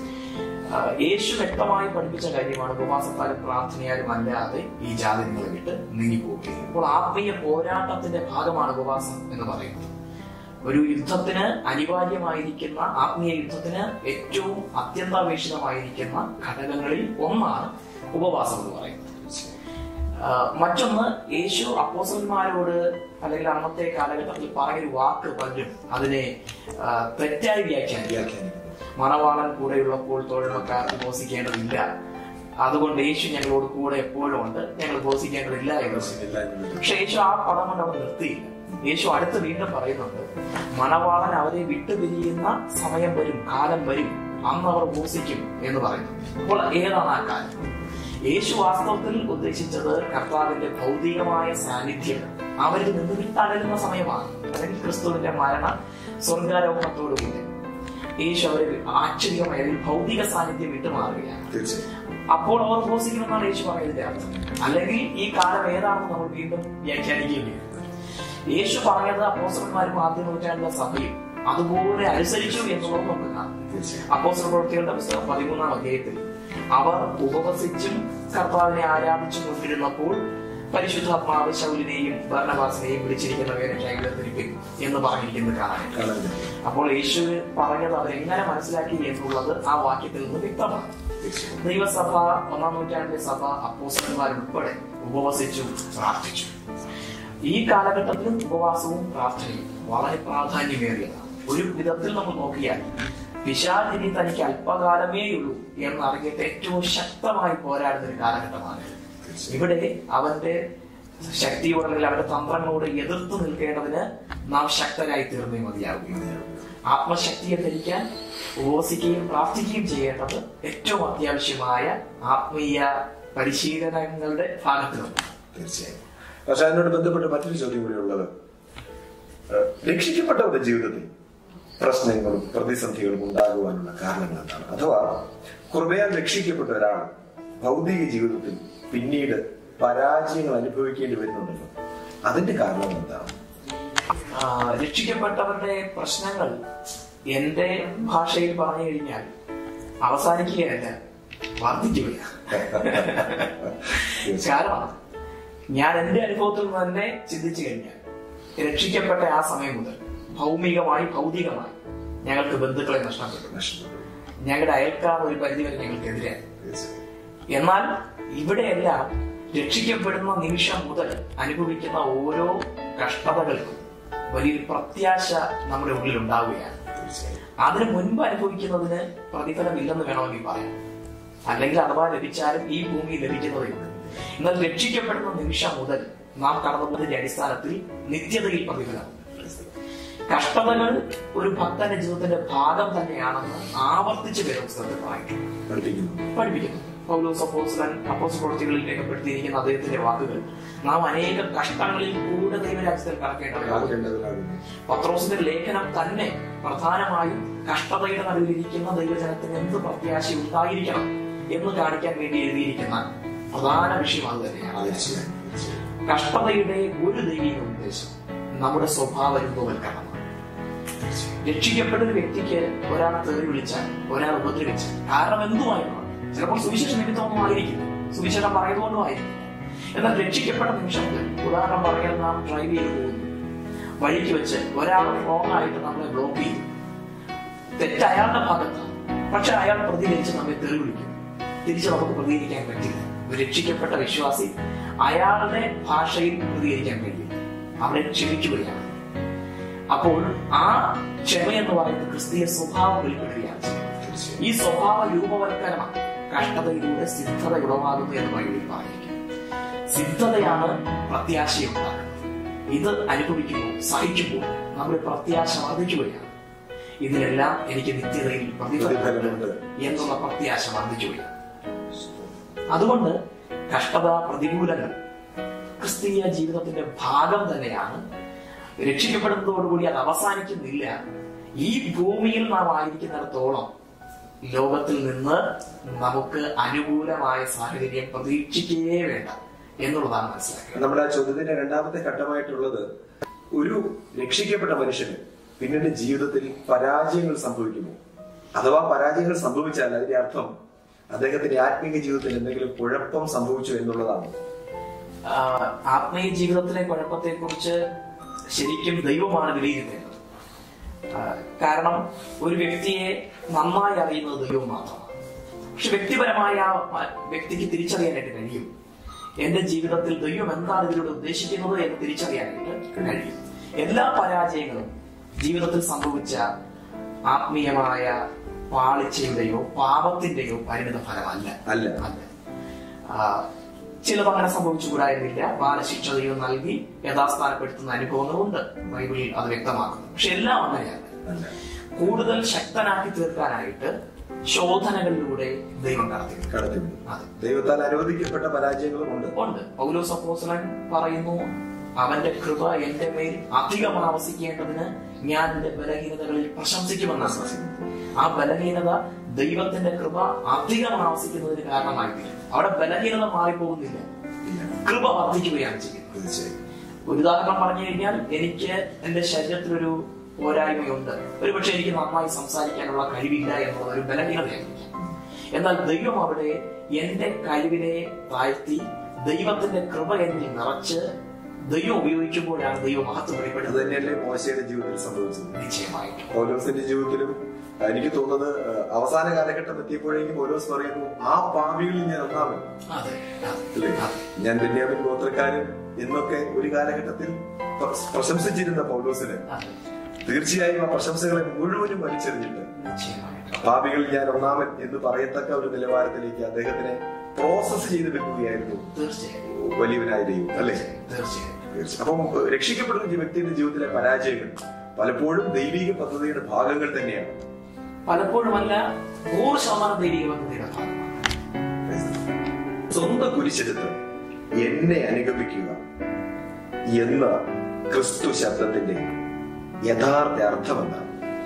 ആ, യേശു വ്യക്തമായി പഠിപ്പിച്ച കാര്യമാണ് ഉപവാസത്താലും പ്രാർത്ഥനയാലും അല്ലാതെ ഈ ജാതികളെ വിട്ട് നീങ്ങിപ്പോകുക അപ്പോൾ ആത്മീയ പോരാട്ടത്തിന്റെ ഭാഗമാണ് ഉപവാസം എന്ന് പറയുന്നത് ഒരു യുദ്ധത്തിന് അനിവാര്യമായിരിക്കുന്ന ആത്മീയ യുദ്ധത്തിന് ഏറ്റവും അത്യന്താപേക്ഷിതമായിരിക്കുന്ന ഘടകങ്ങളിൽ ഒന്നാണ് ഉപവാസം എന്ന് പറയുന്നത് ആ, മറ്റൊന്ന് യേശു അപ്പോസന്മാരോട് അല്ലെങ്കിൽ അന്നത്തെ കാലഘട്ടത്തിൽ പറഞ്ഞൊരു വാക്ക് പലരും അതിനെ ആ, തെറ്റായി വ്യാഖ്യാനിക്കുക മണവാളൻ കൂടെയുള്ളപ്പോൾ തോഴമക്കാർ ഉപവസിക്കേണ്ടതില്ല അതുകൊണ്ട് യേശു ഞങ്ങളോട് കൂടെ എപ്പോഴും ഉണ്ട് ഞങ്ങൾ ഉപവസിക്കേണ്ടതില്ല എന്ന് പറഞ്ഞു. പക്ഷെ യേശു ആ പദം കൊണ്ട് അവിടെ നിർത്തിയില്ല യേശു അടുത്ത് വീണ്ടും പറയുന്നുണ്ട് മണവാളൻ അവരെ വിട്ടുപിരിയുന്ന സമയം വരും കാലം വരും അന്ന് അവർ ഉപസിക്കും എന്ന് പറയുന്നു അപ്പോൾ ഏതാണ് ആ കാലം യേശു വാസ്തവത്തിൽ ഉദ്ദേശിച്ചത് കർത്താവിന്റെ ഭൗതികമായ സാന്നിധ്യം അവരിൽ നിന്ന് വിട്ടകലുന്ന സമയമാണ് അല്ലെങ്കിൽ ക്രിസ്തുവിന്റെ മരണ സ്വർഗാരോഹണത്തോടുകൂടി യേശു അവരെ ആശ്ചര്യമായ അല്ലെങ്കിൽ ഭൗതിക സാന്നിധ്യം വിട്ടുമാറുകയാണ് തീർച്ചയായും അപ്പോൾ അവർ ഉപസിക്കുമെന്നാണ് യേശു പറയുന്നതിന്റെ അർത്ഥം അല്ലെങ്കിൽ ഈ കാലം ഏതാണെന്ന് നമ്മൾ വീണ്ടും വ്യാഖ്യാനിക്കുകയും ചെയ്യും യേശു പറഞ്ഞത് അപ്പോസ്റ്റലന്മാരും ആദ്യ നൂറ്റാണ്ടിലെ സഭയും അതുപോലെ അനുസരിച്ചു എന്നുള്ളത് നമുക്ക് കാണാം തീർച്ചയായും അപ്പോസ്റ്റൽ പ്രവൃത്തികളുടെ പുസ്തകം പതിമൂന്നാം അധ്യായത്തിൽ അവർ ഉപവസിച്ചും കർത്താവിനെ ആരാധിച്ചും കൊണ്ടിരുന്നപ്പോൾ പരിശുദ്ധാത്മാവ് ശൗലിനെയും ഭരണവാസിനെയും വിളിച്ചിരിക്കുന്നവരെ ശൈലത്തിരിക്കും എന്ന് പറഞ്ഞിരിക്കുന്നത് കാണാൻ കാണാൻ കഴിയും. അപ്പോൾ യേശു പറഞ്ഞത് അവരെങ്ങനെ മനസ്സിലാക്കി എന്നുള്ളത് ആ വാക്യത്തിൽ നിന്ന് വ്യക്തമാണ് തീർച്ചയായും ദൈവസഭ ഒന്നാം നൂറ്റാണ്ടിലെ സഭ അപ്പോസ്റ്റന്മാരുൾപ്പെടെ ഉപവസിച്ചു പ്രാർത്ഥിച്ചു ഈ കാലഘട്ടത്തിലും ഉപവാസവും പ്രാർത്ഥനയും വളരെ പ്രാധാന്യമേറിയതാണ് ഒരു വിധത്തിൽ നമ്മൾ നോക്കിയാൽ പിശാചിനി തനിക്ക് അല്പകാലമേ ഉള്ളൂ എന്നറിഞ്ഞിട്ട് ഏറ്റവും ശക്തമായി പോരാടുന്ന ഒരു കാലഘട്ടമാണ് ഇവിടെ അവന്റെ ശക്തിയോട് അല്ലെങ്കിൽ അവന്റെ തന്ത്രങ്ങളോട് എതിർത്ത് നിൽക്കേണ്ടതിന് നാം ശക്തരായി തീർന്നേ മതിയാവുകയും ആത്മശക്തിയെ ധരിക്കാൻ ഉപവസിക്കുകയും പ്രാർത്ഥിക്കുകയും ചെയ്യേണ്ടത് ഏറ്റവും അത്യാവശ്യമായ ആത്മീയ പരിശീലനങ്ങളുടെ ഭാഗത്തിലുണ്ട് തീർച്ചയായും പക്ഷെ അതിനോട് ബന്ധപ്പെട്ട് മറ്റൊരു ചോദ്യം കൂടി ഉള്ളത് ഏഹ്, രക്ഷിക്കപ്പെട്ടവരുടെ ജീവിതത്തിൽ പ്രശ്നങ്ങളും പ്രതിസന്ധികളും ഉണ്ടാകുവാനുള്ള കാരണങ്ങൾ എന്താണ് അഥവാ കൃപയാൽ രക്ഷിക്കപ്പെട്ട ഒരാൾ ഭൗതിക ജീവിതത്തിൽ പിന്നീട് പരാജയങ്ങൾ അനുഭവിക്കേണ്ടി വരുന്നുണ്ടല്ലോ അതിന്റെ കാരണം എന്താണ് ആ, രക്ഷിക്കപ്പെട്ടവരുടെ പ്രശ്നങ്ങൾ എന്റെ ഭാഷയിൽ പറഞ്ഞു കഴിഞ്ഞാൽ അവസാനിക്കുകയല്ല വർദ്ധിക്കുകയാണ് കാരണം ഞാൻ എന്റെ അനുഭവത്തിൽ നിന്ന് തന്നെ ചിന്തിച്ചു കഴിഞ്ഞാൽ രക്ഷിക്കപ്പെട്ട ആ സമയം മുതൽ ഭൗമികമായി ഭൗതികമായി ഞങ്ങൾക്ക് ബന്ധുക്കളെ നഷ്ടപ്പെട്ടു നഷ്ടപ്പെട്ടു. ഞങ്ങളുടെ അയൽക്കാർ ഒരു പരിധിവരെ ഞങ്ങൾക്കെതിരായി തീർച്ചയായും. എന്നാൽ ഇവിടെയെല്ലാം രക്ഷിക്കപ്പെടുന്ന നിമിഷം മുതൽ അനുഭവിക്കുന്ന ഓരോ കഷ്ടതകൾക്കും വലിയൊരു പ്രത്യാശ നമ്മുടെ ഉള്ളിൽ ഉണ്ടാവുകയാണ് അതിന് മുൻപ് അനുഭവിക്കുന്നതിന് പ്രതിഫലമില്ലെന്ന് വേണമെങ്കിൽ പറയാം അല്ലെങ്കിൽ അഥവാ ലഭിച്ചാലും ഈ ഭൂമി ലഭിക്കുന്നതേ ഉള്ളൂ എന്നാൽ രക്ഷിക്കപ്പെടുന്ന നിമിഷം മുതൽ നാം കടന്നുപോയതിന്റെ അടിസ്ഥാനത്തിൽ നിത്യതയിൽ പ്രതിഫലം കഷ്ടതകൾ ഒരു ഭക്തന്റെ ജീവിതത്തിന്റെ ഭാഗം തന്നെയാണെന്ന് ആവർത്തിച്ച് വരും പുസ്തകത്തിൽ വായിക്കും പഠിപ്പിക്കുന്നു പഠിപ്പിക്കുന്നു പൗലോസ് അപ്പോസ്തലൻ അപ്പോസ് പ്രവൃത്തികളിൽ രേഖപ്പെടുത്തിയിരിക്കുന്ന അദ്ദേഹത്തിന്റെ വാക്കുകൾ നാം അനേക കഷ്ടങ്ങളിൽ കൂടെ ദൈവരാജ്യത്തിൽ കടക്കേണ്ടവരാകുന്നു ആകേണ്ടവരാകുന്നു. പത്രോസിന്റെ ലേഖനം തന്നെ പ്രധാനമായും കഷ്ടതയുടെ നടുവിലിരിക്കുന്ന ദൈവജനത്തിന് എന്ത് പ്രത്യാശ ഉണ്ടായിരിക്കണം എന്ന് കാണിക്കാൻ വേണ്ടി എഴുതിയിരിക്കുന്ന പ്രധാന വിഷയം അത് തന്നെയാണ് തീർച്ചയായും തീർച്ചയായും. കഷ്ടതയുടെ ഒരു ദൈവിക ഉദ്ദേശം നമ്മുടെ സ്വഭാവ രൂപവൽക്കരണമാണ് രക്ഷിക്കപ്പെട്ട ഒരു വ്യക്തിക്ക് ഒരാൾ തെറി വിളിച്ചാൽ ഒരാൾ ഉപദ്രവിച്ചാൽ കാരണം എന്തുമായിരുന്നു ചിലപ്പോൾ സുവിശേഷ നിമിത്തമൊന്നും ആയിരിക്കില്ല സുവിശേഷം പറയുന്നതുകൊണ്ടും ആയിരിക്കില്ല എന്നാൽ രക്ഷിക്കപ്പെട്ട നിമിഷം മുതൽ ഉദാഹരണം പറയാൻ നാം ഡ്രൈവ് ചെയ്ത് പോകുന്നു വഴിക്ക് വെച്ച് ഒരാൾ റോങ് ആയിട്ട് നമ്മളെ ബ്ലോക്ക് ചെയ്തു തെറ്റ് അയാളുടെ ഭാഗത്താണ് പക്ഷെ അയാൾ പ്രതികരിച്ച് നമ്മെ തെറി വിളിക്കും തിരിച്ച് നമുക്ക് പ്രതികരിക്കാൻ പറ്റില്ല ഒരു രക്ഷിക്കപ്പെട്ട വിശ്വാസി അയാളുടെ ഭാഷയിൽ പ്രതികരിക്കാൻ കഴിയില്ല അവരെ ക്ഷമിക്കുകയാണ് അപ്പോൾ ആ ക്ഷമ എന്ന് പറയുന്നത് ക്രിസ്തീയ സ്വഭാവം വെളിപ്പെടുകയാണ് ചെയ്യുന്നത്. ഈ സ്വഭാവ രൂപവൽക്കരണം കഷ്ടതയിലൂടെ സിദ്ധത ഉളവാകുന്നു എന്ന് ബൈബിളിൽ പറഞ്ഞിരിക്കുന്നു സിദ്ധതയാണ് പ്രത്യാശയുണ്ടാക്കുന്നത് ഇത് അനുഭവിക്കുമ്പോൾ സഹിക്കുമ്പോൾ നമ്മുടെ പ്രത്യാശ വർദ്ധിക്കുകയാണ് ഇതിലെല്ലാം എനിക്ക് നിത്യതയിൽ പ്രതിഫലമുണ്ട് പ്രതിഫലമുണ്ട്. എന്നുള്ള പ്രത്യാശ വർദ്ധിക്കുകയാണ് അതുകൊണ്ട് കഷ്ടത പ്രതികൂലങ്ങൾ ക്രിസ്തീയ ജീവിതത്തിന്റെ ഭാഗം തന്നെയാണ് രക്ഷിക്കപ്പെടുന്നതോടുകൂടി അത് അവസാനിക്കുന്നില്ല ഈ ഭൂമിയിൽ നാം ആയിരിക്കുന്നിടത്തോളം ലോകത്തിൽ നിന്ന് നമുക്ക് അനുകൂലമായ സാഹചര്യം പ്രതീക്ഷിക്കേ വേണ്ട എന്നുള്ളതാണ് മനസ്സിലാക്കുക നമ്മുടെ ആ ചോദ്യത്തിന്റെ രണ്ടാമത്തെ ഘട്ടമായിട്ടുള്ളത് ഒരു രക്ഷിക്കപ്പെട്ട മനുഷ്യന് പിന്നീട് ജീവിതത്തിൽ പരാജയങ്ങൾ സംഭവിക്കുമോ അഥവാ പരാജയങ്ങൾ സംഭവിച്ചാൽ അതിന്റെ അർത്ഥം അദ്ദേഹത്തിന്റെ ആത്മീയ ജീവിതത്തിൽ എന്തെങ്കിലും കുഴപ്പം സംഭവിച്ചു എന്നുള്ളതാണ് ആഹ് ആത്മീയ ജീവിതത്തിലെ കുഴപ്പത്തെ കുറിച്ച് ശരിക്കും ദൈവമാണ് വിലയിരുത്തേണ്ടത് ആഹ് കാരണം ഒരു വ്യക്തിയെ നന്നായി അറിയുന്നത് ദൈവം മാത്രമാണ് പക്ഷെ വ്യക്തിപരമായ ആ മ- വ്യക്തിക്ക് തിരിച്ചറിയാനായിട്ട് കഴിയും എന്റെ ജീവിതത്തിൽ ദൈവം എന്താണ് ഇതിലൂടെ ഉദ്ദേശിക്കുന്നത് എന്ന് തിരിച്ചറിയാനായിട്ട് കഴിയും എല്ലാ പരാജയങ്ങളും ജീവിതത്തിൽ സംഭവിച്ച ആത്മീയമായ പാളിച്ചയുടെയോ പാപത്തിന്റെയോ പരിണിത ഫലമല്ല അല്ല അല്ല ആ, ചിലത് അങ്ങനെ സംഭവിച്ചുകൂടായിരുന്നില്ല ബാലശിക്ഷ ദൈവം നൽകി യഥാസ്ഥാനപ്പെടുത്തുന്ന അനുഭവങ്ങളുണ്ട് ബൈബിളിൽ അത് വ്യക്തമാക്കുന്നു പക്ഷെ എല്ലാം അങ്ങനെയല്ല അല്ല കൂടുതൽ ശക്തനാക്കി തീർക്കാനായിട്ട് ശോധനകളിലൂടെ ദൈവം നടത്തി കടത്തിവിടും അതെ ദൈവത്താൽ അനുവദിക്കപ്പെട്ട പരാജയങ്ങളും ഉണ്ട് ഉണ്ട് പൗലോസ് അപ്പോസ്തലൻ പറയുന്നു അവന്റെ കൃപ എന്റെ മേൽ അധികം ആവസിക്കേണ്ടതിന് ഞാൻ എന്റെ ബലഹീനതകളിൽ പ്രശംസിക്കുമെന്നാണ് ആ ബലഹീനത ദൈവത്തിന്റെ കൃപ അധികം ആവസിക്കുന്നതിന് കാരണമായി തീരും അവിടെ ബലഹീനത മാറിപ്പോകുന്നില്ല കൃപ വർദ്ധിക്കുകയാണ് ചെയ്യുന്നത് തീർച്ചയായും ഒരു ഉദാഹരണം പറഞ്ഞു കഴിഞ്ഞാൽ എനിക്ക് എന്റെ ശരീരത്തിലൊരു പോരായ്മയുണ്ട് ഒരുപക്ഷെ എനിക്ക് നന്നായി സംസാരിക്കാനുള്ള കഴിവില്ല എന്നുള്ള ഒരു ബലഹീനതയായിരിക്കും എന്നാൽ ദൈവം അവിടെ എന്റെ കഴിവിനെ താഴ്ത്തി ദൈവത്തിന്റെ കൃപ എന്നിൽ നിറച്ച് ദൈവം ഉപയോഗിക്കുമ്പോഴാണ് ദൈവം മഹത്വം അത് വെളിപ്പെടുന്നത് തന്നെയല്ലേ മോശയുടെ ജീവിതത്തിൽ സംഭവിച്ചത് നിശ്ചയമായിട്ടും പൗലോസിന്റെ ജീവിതത്തിലും എനിക്ക് തോന്നുന്നത് ഏഹ്, അവസാന കാലഘട്ടം എത്തിയപ്പോഴേക്കും പൗലോസ് പറയുന്നു ആ പാവികളിൽ ഞാൻ ഒന്നാമൻ അതെ അതെ അല്ലേ അതെ ഞാൻ ബെന്യാമിൻ ഗോത്രക്കാരൻ എന്നൊക്കെ ഒരു കാലഘട്ടത്തിൽ പ്ര- പ്രശംസിച്ചിരുന്ന പൗലോസിന് അതെ തീർച്ചയായും ആ പ്രശംസകളെ മുഴുവനും വലിച്ചെറിഞ്ഞിട്ട് നിശ്ചയമായിട്ടും പാപികളിൽ ഞാൻ ഒന്നാമൻ എന്ന് പറയത്തക്ക ഒരു നിലവാരത്തിലേക്ക് അദ്ദേഹത്തിനെ പ്രോസസ് ചെയ്തെടുക്കുകയായിരുന്നു തീർച്ചയായും വലിയവനായ ദൈവം അല്ലേ തീർച്ചയായും തീർച്ചയായും. അപ്പം ഏഹ്, രക്ഷിക്കപ്പെടുന്ന ഒരു വ്യക്തിയുടെ ജീവിതത്തിലെ പരാജയങ്ങൾ പലപ്പോഴും ദൈവിക പദ്ധതിയുടെ ഭാഗങ്ങൾ തന്നെയാണ് പലപ്പോഴുമല്ല നൂറ് ശതമാനം ദൈവിക പദ്ധതിയുടെ ഭാഗമാണ് സ്വന്തം കുരിശെടുത്ത് എന്നെ അനുഗമിക്കുക എന്ന ക്രിസ്തു ശബ്ദത്തിന്റെ യഥാർത്ഥ അർത്ഥം എന്താണ്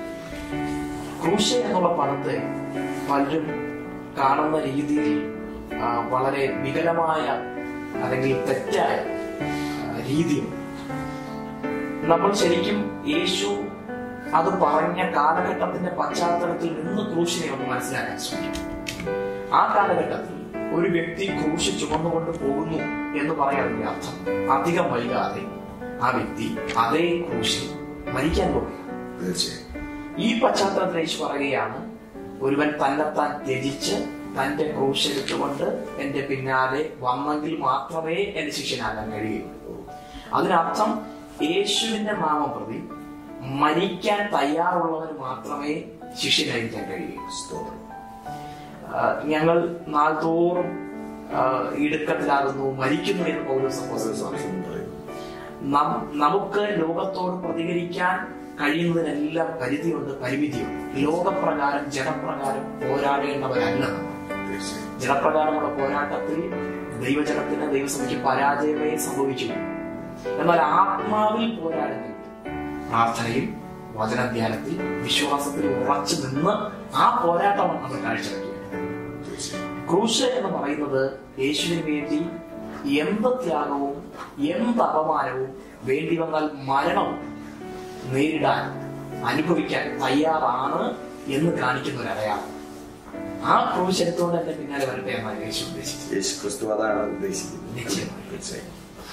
ക്രൂശ എന്നുള്ള പദത്തെ പലരും കാണുന്ന രീതിയിൽ ആ, വളരെ വികലമായ അല്ലെങ്കിൽ തെറ്റായ ആ, രീതിയും നമ്മൾ ശരിക്കും യേശു അത് പറഞ്ഞ കാലഘട്ടത്തിന്റെ പശ്ചാത്തലത്തിൽ നിന്ന് ക്രൂശിനെ ഒന്ന് മനസ്സിലാക്കാൻ ശ്രമിക്കും ആ കാലഘട്ടത്തിൽ ഒരു വ്യക്തി ക്രൂശ് ചുമന്നുകൊണ്ട് പോകുന്നു എന്ന് പറയാനുള്ള അർത്ഥം അധികം വൈകാതെ ആ വ്യക്തി അതേ ക്രൂശിൽ മരിക്കാൻ പോവുകയാണ് തീർച്ചയായും ഈ പശ്ചാത്തലത്തിൽ യേശു പറയുകയാണ് ഒരുവൻ തന്നെത്താൻ ത്യജിച്ച് തന്റെ ക്രൂശെടുത്തുകൊണ്ട് എന്റെ പിന്നാലെ വന്നെങ്കിൽ മാത്രമേ എന്റെ ശിഷ്യനാകാൻ കഴിയുള്ളൂ അതിനർത്ഥം യേശുവിന്റെ നാമം പ്രതി മരിക്കാൻ തയ്യാറുള്ളവന് മാത്രമേ ശിഷ്യനായിരിക്കാൻ കഴിയൂ സ്തോത്രം ആ, ഞങ്ങൾ നാൾതോറും ആ, ഇടുക്കത്തിലാകുന്നു മരിക്കുന്നു എന്ന് പൗലോസ് അപ്പോസ്തലൻ പറയുന്നു. പറയുന്നു. നം- നമുക്ക് ലോകത്തോട് പ്രതികരിക്കാൻ കഴിയുന്നതിനെല്ലാം പരിധിയുണ്ട് പരിമിതിയുണ്ട് ലോകപ്രകാരം ജനപ്രകാരം പോരാടേണ്ടവരല്ല നമ്മൾ തീർച്ചയായും. ജനപ്രകാരമുള്ള പോരാട്ടത്തിൽ ദൈവജനത്തിന് ദൈവസഭയ്ക്ക് പരാജയമേ സംഭവിച്ചു എന്നാൽ ആത്മാവിൽ പോരാടുന്നെങ്കിൽ പ്രാർത്ഥനയിൽ വചനധ്യാനത്തിൽ വിശ്വാസത്തിൽ ഉറച്ചു നിന്ന് ആ പോരാട്ടമാണ് നമ്മൾ കാഴ്ചവെക്കുന്നത് തീർച്ചയായും. ക്രൂശ് എന്ന് പറയുന്നത് യേശുവിന് വേണ്ടി എന്ത് ത്യാഗവും എന്ത് അപമാനവും വേണ്ടി വന്നാൽ മരണവും നേരിടാൻ അനുഭവിക്കാൻ തയ്യാറാണ് എന്ന് കാണിക്കുന്ന ഒരു അടയാളം ആ ക്രൂശ് എടുത്തുകൊണ്ട് എന്റെ പിന്നാലെ വരട്ടെ എന്നാണ് യേശു ഉദ്ദേശിച്ചത് യേശു ക്രിസ്തു അതാണ് ഉദ്ദേശിക്കുന്നത് നിശ്ചയമായി. തീർച്ചയായും.